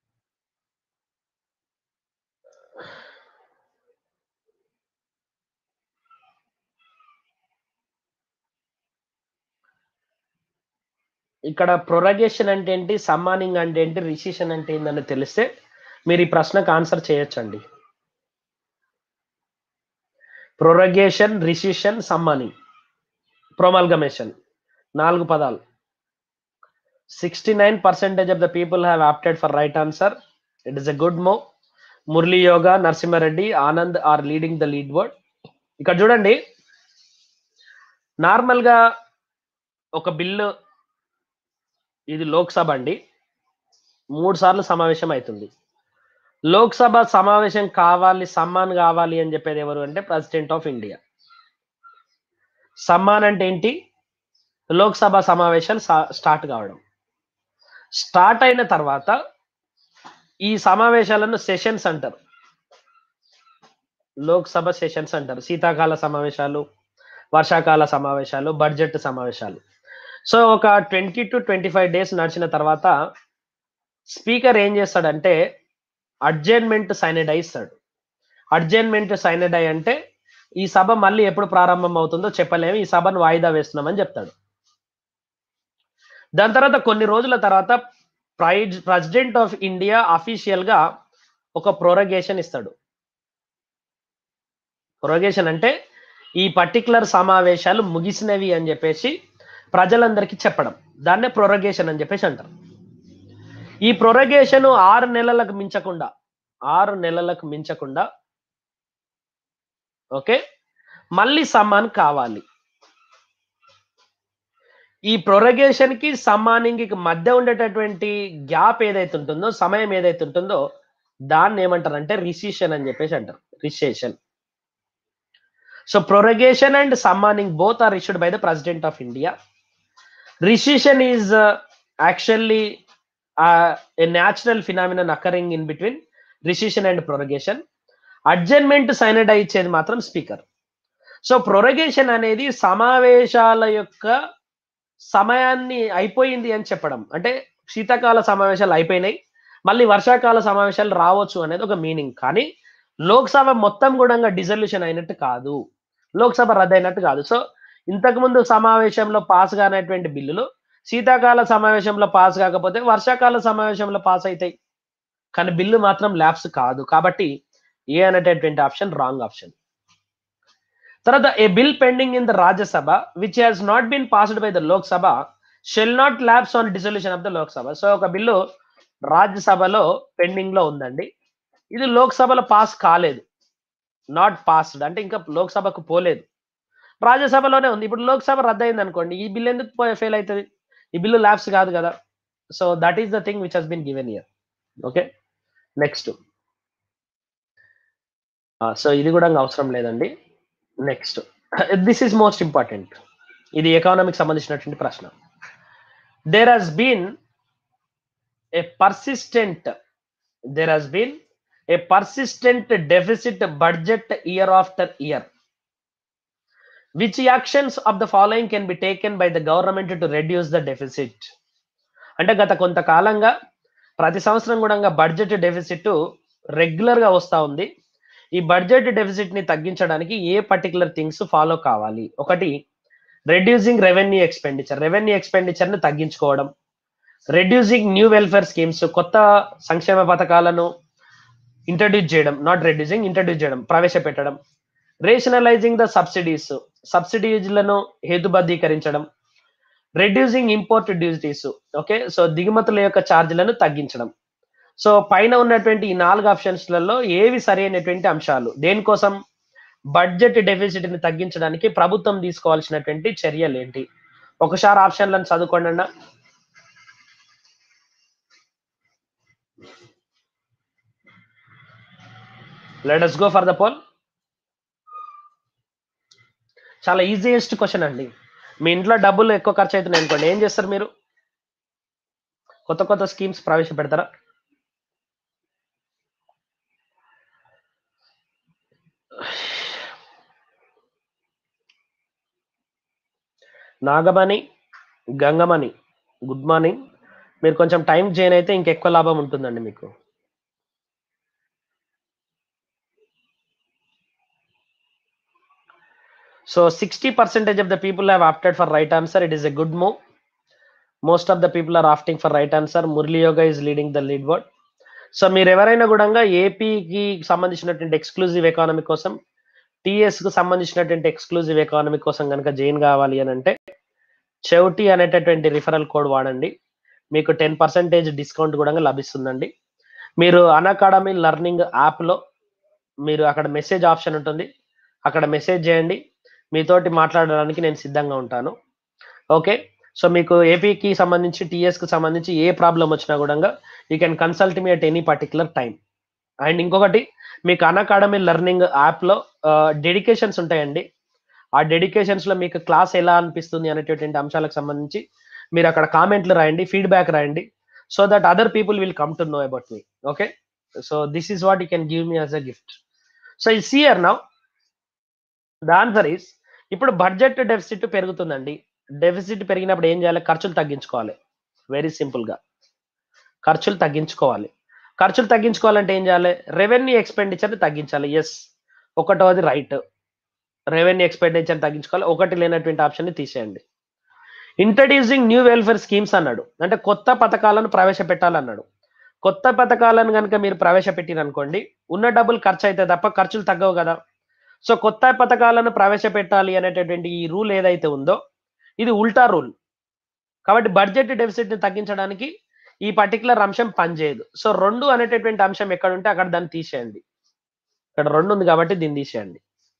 ఇక్కడ ప్రొరగేషన్ అంటే ఏంటి సమ్మానింగ్ అంటే ఏంటి రిసిషన్ అంటే ఏంటని తెలిస్తే మీరు ఈ ప్రశ్నకు ఆన్సర్ చేయొచ్చండి ప్రొరగేషన్ రిసిషన్ సమ్మానింగ్ ప్రొమల్గమేషన్ నాలుగు పదాలు sixty nine percentage of the people have opted for right answer it is a good move Murali Yoga Narasimha Reddy Anand are leading the lead board ఇక్కడ చూడండి నార్మల్గా ఒక బిల్లు ఇది లోక్సభ అండి మూడు సార్లు సమావేశం అవుతుంది లోక్సభ సమావేశం కావాలి సమ్మాన్ కావాలి అని చెప్పేది ఎవరు అంటే ప్రెసిడెంట్ ఆఫ్ ఇండియా సమ్మాన్ అంటే ఏంటి లోక్సభ సమావేశాలు స్టార్ట్ కావడం స్టార్ట్ అయిన తర్వాత ఈ సమావేశాలను సెషన్స్ అంటారు లోక్సభ సెషన్స్ అంటారు శీతాకాల సమావేశాలు వర్షాకాల సమావేశాలు బడ్జెట్ సమావేశాలు సో ఒక twenty two twenty five days నడిచిన తర్వాత స్పీకర్ ఏం చేస్తాడంటే అడ్జైన్మెంట్ సైనడై ఇస్తాడు అడ్జైన్మెంట్ సైనడై అంటే ఈ సభ మళ్ళీ ఎప్పుడు ప్రారంభం అవుతుందో చెప్పలేము ఈ సభను వాయిదా వేస్తున్నామని చెప్తాడు దాని తర్వాత కొన్ని రోజుల తర్వాత prize president of India official గా ఒక ప్రొరగేషన్ ఇస్తాడు ప్రొరగేషన్ అంటే ఈ పర్టికులర్ సమావేశాలు ముగిసినవి అని చెప్పేసి ప్రజలందరికీ చెప్పడం దాన్నే ప్రొరగేషన్ అని చెప్పేసి అంటారు ఈ ప్రొరగేషన్ ఆరు నెలలకు మించకుండా ఆరు నెలలకు మించకుండా ఓకే మళ్ళీ సమ్మాన్ కావాలి ఈ ప్రొరగేషన్ కి సమ్మానింగ్ కి మధ్య ఉండేటటువంటి గ్యాప్ ఏదైతే ఉంటుందో సమయం ఏదైతే ఉంటుందో దాన్ని ఏమంటారు అంటే రిసిషన్ అని చెప్పేసి అంటారు recession so prorogation and summoning both are issued by the president of India recession is actually a natural phenomenon occurring in between recession and prorogation adjournment sine die ఇచ్చేది మాత్రం స్పీకర్ సో ప్రొరగేషన్ అనేది సమావేశాల యొక్క సమయాన్ని అయిపోయింది అని చెప్పడం అంటే శీతాకాల సమావేశాలు అయిపోయినాయి మళ్ళీ వర్షాకాల సమావేశాలు రావచ్చు అనేది ఒక మీనింగ్ కానీ లోక్సభ మొత్తం కూడా డిజల్యూషన్ అయినట్టు కాదు లోక్సభ రద్దు అయినట్టు కాదు సో ఇంతకుముందు సమావేశంలో పాస్ కానటువంటి బిల్లులు శీతాకాల సమావేశంలో పాస్ కాకపోతే వర్షాకాల సమావేశంలో పాస్ అవుతాయి కానీ బిల్లు మాత్రం ల్యాబ్స్ కాదు కాబట్టి ఏ అనేటటువంటి ఆప్షన్ రాంగ్ ఆప్షన్ తర్వాత a bill pending in the Rajya Sabha which has not been passed by the Lok Sabha shall not lapse on dissolution of the Lok Sabha so ఒక బిల్లు రాజ్యసభలో పెండింగ్ లో ఉందండి ఇది లోక్సభలో పాస్ కాలేదు నాట్ పాస్డ్ అంటే ఇంకా లోక్సభకు పోలేదు రాజ్యసభలోనే ఉంది ఇప్పుడు లోక్సభ రద్దయింది అనుకోండి ఈ బిల్ ఎందుకు ఫెయిల్ అవుతుంది ఈ బిల్లు ల్యాబ్స్ కాదు కదా so that is the thing which has been given year okay next so ఇది కూడా అవసరం లేదండి next this is most important ఇది ఎకానమిక్ సంబంధించినటువంటి ప్రశ్న there has been a persistent there has been a persistent deficit budget year after year which actions of the following can be taken by the government to reduce the deficit అంటే గత కొంతకాలంగా ప్రతి సంవత్సరం కూడా budget deficit regular గా వస్తూ ఉంది ఈ బడ్జెట్ డెఫిసిట్ ని తగ్గించడానికి ఏ పర్టికులర్ థింగ్స్ ఫాలో కావాలి ఒకటి reducing revenue expenditure revenue expenditure ని తగ్గించుకోవడం రెడ్యూసింగ్ న్యూ వెల్ఫేర్ స్కీమ్స్ కొత్త సంక్షేమ పథకాలను ఇంట్రడ్యూస్ చేయడం నాట్ రెడ్యూసింగ్ ఇంట్రడ్యూస్ చేయడం ప్రవేశపెట్టడం రేషనలైజింగ్ ద సబ్సిడీస్ సబ్సిడీలను హేతుబద్ధీకరించడం reducing import duties okay so దిగుమతుల యొక్క ఛార్జీలను తగ్గించడం సో పైన ఉన్నటువంటి ఈ నాలుగు ఆప్షన్స్లలో ఏవి సరైనటువంటి అంశాలు దేనికోసం బడ్జెట్ డెఫిసిట్ ని తగ్గించడానికి ప్రభుత్వం తీసుకోవాల్సినటువంటి చర్యలు ఏంటి ఒకసారి ఆప్షన్లను చదువుకోండి అన్న let us go for the poll చాలా ఈజియెస్ట్ క్వశ్చన్ అండి మీ ఇంట్లో డబ్బులు ఎక్కువ ఖర్చు అవుతున్నాయి అనుకోండి ఏం చేస్తారు మీరు కొత్త కొత్త స్కీమ్స్ ప్రవేశపెడతారా నాగమణి గంగమణి గుడ్ మార్నింగ్ మీరు కొంచెం టైం జైన్ అయితే ఇంకెక్కువ లాభం ఉంటుందండి మీకు so sixty percentage of the people have opted for right answer it is a good move most of the people are opting for right answer Murali Yoga is leading the lead word so మీరు ఎవరైనా కూడా ఏపీకి సంబంధించినటువంటి exclusive economy కోసం TS కు సంబంధించినటువంటి exclusive economy కోసం కనుక జైన్ కావాలి అని అంటే చెవిటి అనేటటువంటి రిఫరల్ కోడ్ వాడండి మీకు టెన్ పర్సెంటేజ్ డిస్కౌంట్ కూడా లభిస్తుందండి మీరు అకాడమీ లెర్నింగ్ యాప్లో మీరు అక్కడ మెసేజ్ ఆప్షన్ ఉంటుంది అక్కడ మెసేజ్ చేయండి మీతోటి మాట్లాడడానికి నేను సిద్ధంగా ఉంటాను ఓకే సో మీకు ఏపీకి సంబంధించి టీఎస్కి సంబంధించి ఏ ప్రాబ్లం వచ్చినా కూడా you can consult me at any particular time and ఇంకొకటి మీకు అన్ అకాడమీ లెర్నింగ్ యాప్లో డెడికేషన్స్ ఉంటాయండి ఆ డెడికేషన్స్ లో మీకు క్లాస్ ఎలా అనిపిస్తుంది అనేటటువంటి అంశాలకు సంబంధించి మీరు అక్కడ కామెంట్లు రాయండి ఫీడ్బ్యాక్ రాయండి so that other people will come to know about me okay so this is what you can give me as a gift so ఈ సియర్ నౌ ద ఆన్సర్ ఈస్ ఇప్పుడు బడ్జెట్ డెఫిసిట్ పెరుగుతుందండి డెఫిసిట్ పెరిగినప్పుడు ఏం చేయాలి ఖర్చులు తగ్గించుకోవాలి వెరీ సింపుల్ గా ఖర్చులు తగ్గించుకోవాలి ఖర్చులు తగ్గించుకోవాలంటే ఏం చేయాలి రెవెన్యూ ఎక్స్పెండిచర్ తగ్గించాలి ఎస్ ఒకటోది రైట్ రెవెన్యూ ఎక్స్పెండిచర్ తగ్గించుకోవాలి ఒకటి లేనటువంటి ఆప్షన్ ని తీసేయండి ఇంట్రడ్యూసింగ్ న్యూ వెల్ఫేర్ స్కీమ్స్ అన్నాడు అంటే కొత్త పథకాలను ప్రవేశపెట్టాలన్నాడు కొత్త పథకాలను కనుక మీరు ప్రవేశపెట్టిరనుకోండి ఉన్న డబ్బులు ఖర్చు అయితే తప్ప ఖర్చులు తగ్గవు కదా సో కొత్త పథకాలను ప్రవేశపెట్టాలి అనేటటువంటి ఈ రూల్ ఏదైతే ఉందో ఇది ఉల్టా రూల్ కాబట్టి బడ్జెట్ డెఫిసిట్ ని తగ్గించడానికి ఈ పర్టికులర్ అంశం పనిచేయదు సో రెండు అనేటటువంటి అంశం ఎక్కడ ఉంటే అక్కడ దాన్ని తీసేయండి ఇక్కడ రెండు ఉంది కాబట్టి దీన్ని తీసేయండి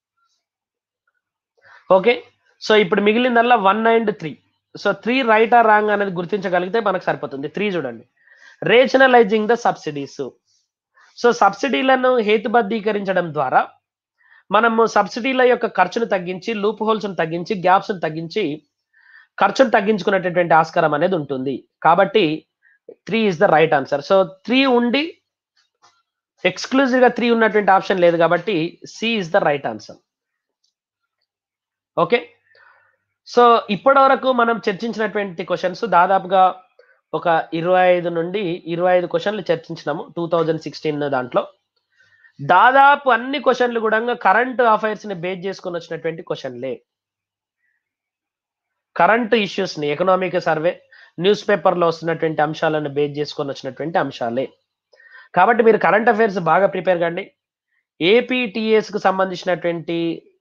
ఓకే సో ఇప్పుడు మిగిలిందల్లా one and three so three right or wrong అనేది గుర్తించగలిగితే మనకు సరిపోతుంది త్రీ చూడండి రేషనలైజింగ్ ద సబ్సిడీస్ సో సబ్సిడీలను హేతుబద్ధీకరించడం ద్వారా మనము సబ్సిడీల యొక్క ఖర్చును తగ్గించి లూప్ హోల్స్ తగ్గించి గ్యాప్స్ తగ్గించి ఖర్చును తగ్గించుకునేటటువంటి ఆస్కారం అనేది ఉంటుంది కాబట్టి three is the right answer so three ఉండి ఎక్స్క్లూజివ్ గా త్రీ ఉన్నటువంటి ఆప్షన్ లేదు కాబట్టి C is the right answer okay so ఇప్పటి వరకు మనం చర్చించినటువంటి క్వశ్చన్స్ దాదాపుగా ఒక ఇరవై ఐదు నుండి ఇరవై ఐదు క్వశ్చన్లు చర్చించినాము టూ థౌజండ్ సిక్స్టీన్ దాంట్లో దాదాపు అన్ని క్వశ్చన్లు కూడా కరెంట్ అఫైర్స్ ని బేస్ చేసుకొని వచ్చినటువంటి క్వశ్చన్లే కరెంట్ ఇష్యూస్ ని ఎకనామిక్ సర్వే న్యూస్ పేపర్ లో వస్తున్నటువంటి అంశాలను బేస్ చేసుకొని వచ్చినటువంటి అంశాలే కాబట్టి మీరు కరెంట్ అఫైర్స్ బాగా ప్రిపేర్ కండి ఏపీటీఎస్ కు సంబంధించినటువంటి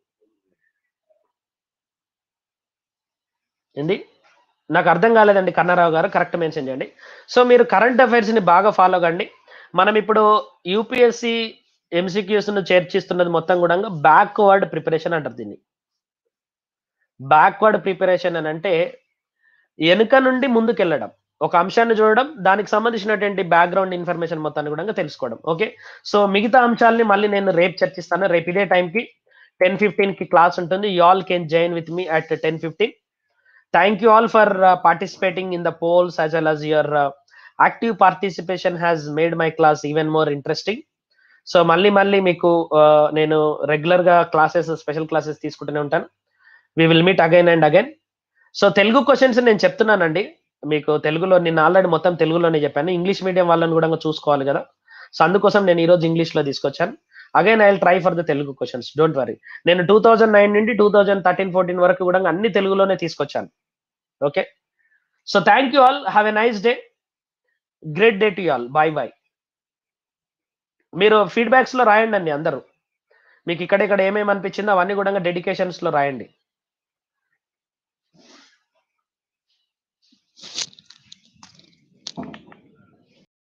ఏంది నాకు అర్థం కాలేదండి కన్నారావు గారు కరెక్ట్ మెన్షన్ చేయండి సో మీరు కరెంట్ అఫైర్స్ ని బాగా ఫాలో కండి మనం ఇప్పుడు యూపీఎస్సి ఎంసీక్యూస్ ను చేర్చిస్తున్నది మొత్తం కూడా బ్యాక్వర్డ్ ప్రిపరేషన్ అంటారు దీన్ని బ్యాక్వర్డ్ ప్రిపరేషన్ అని అంటే వెనుక నుండి ముందుకెళ్ళడం ఒక అంశాన్ని చూడడం దానికి సంబంధించినటువంటి బ్యాక్గ్రౌండ్ ఇన్ఫర్మేషన్ మొత్తాన్ని కూడా తెలుసుకోవడం ఓకే సో మిగతా అంశాలని మళ్ళీ నేను రేపు చర్చిస్తాను రేపు ఇదే టైంకి టెన్ ఫిఫ్టీన్ కి క్లాస్ ఉంటుంది you all can join with me at ten fifteen thank you all for participating in the polls as well as your active participation has made my class even more interesting so మళ్ళీ మళ్ళీ మీకు uh, నేను regular గా classes special classes తీసుకుంటూనే ఉంటాను we will meet again and again so Telugu questions నేను చెప్తున్నానండి మీకు తెలుగులో నేను ఆల్రెడీ మొత్తం తెలుగులోనే చెప్పాను ఇంగ్లీష్ మీడియం వాళ్ళని కూడా చూసుకోవాలి కదా సో అందుకోసం నేను ఈరోజు ఇంగ్లీష్ లో తీసుకొచ్చాను again I will try for the Telugu questions don't worry నేను టూ థౌజండ్ నైన్ నుండి టూ థౌజండ్ థర్టీన్ ఫోర్టీన్ వరకు కూడా అన్ని తెలుగులోనే తీసుకొచ్చాను okay so thank you all have a nice day great day to all bye bye మీరు feedbacks లో రాయండి అండి అందరూ మీకు ఇక్కడ ఇక్కడ ఏమేమి అనిపించిందో అవన్నీ కూడా డెడికేషన్స్ లో రాయండి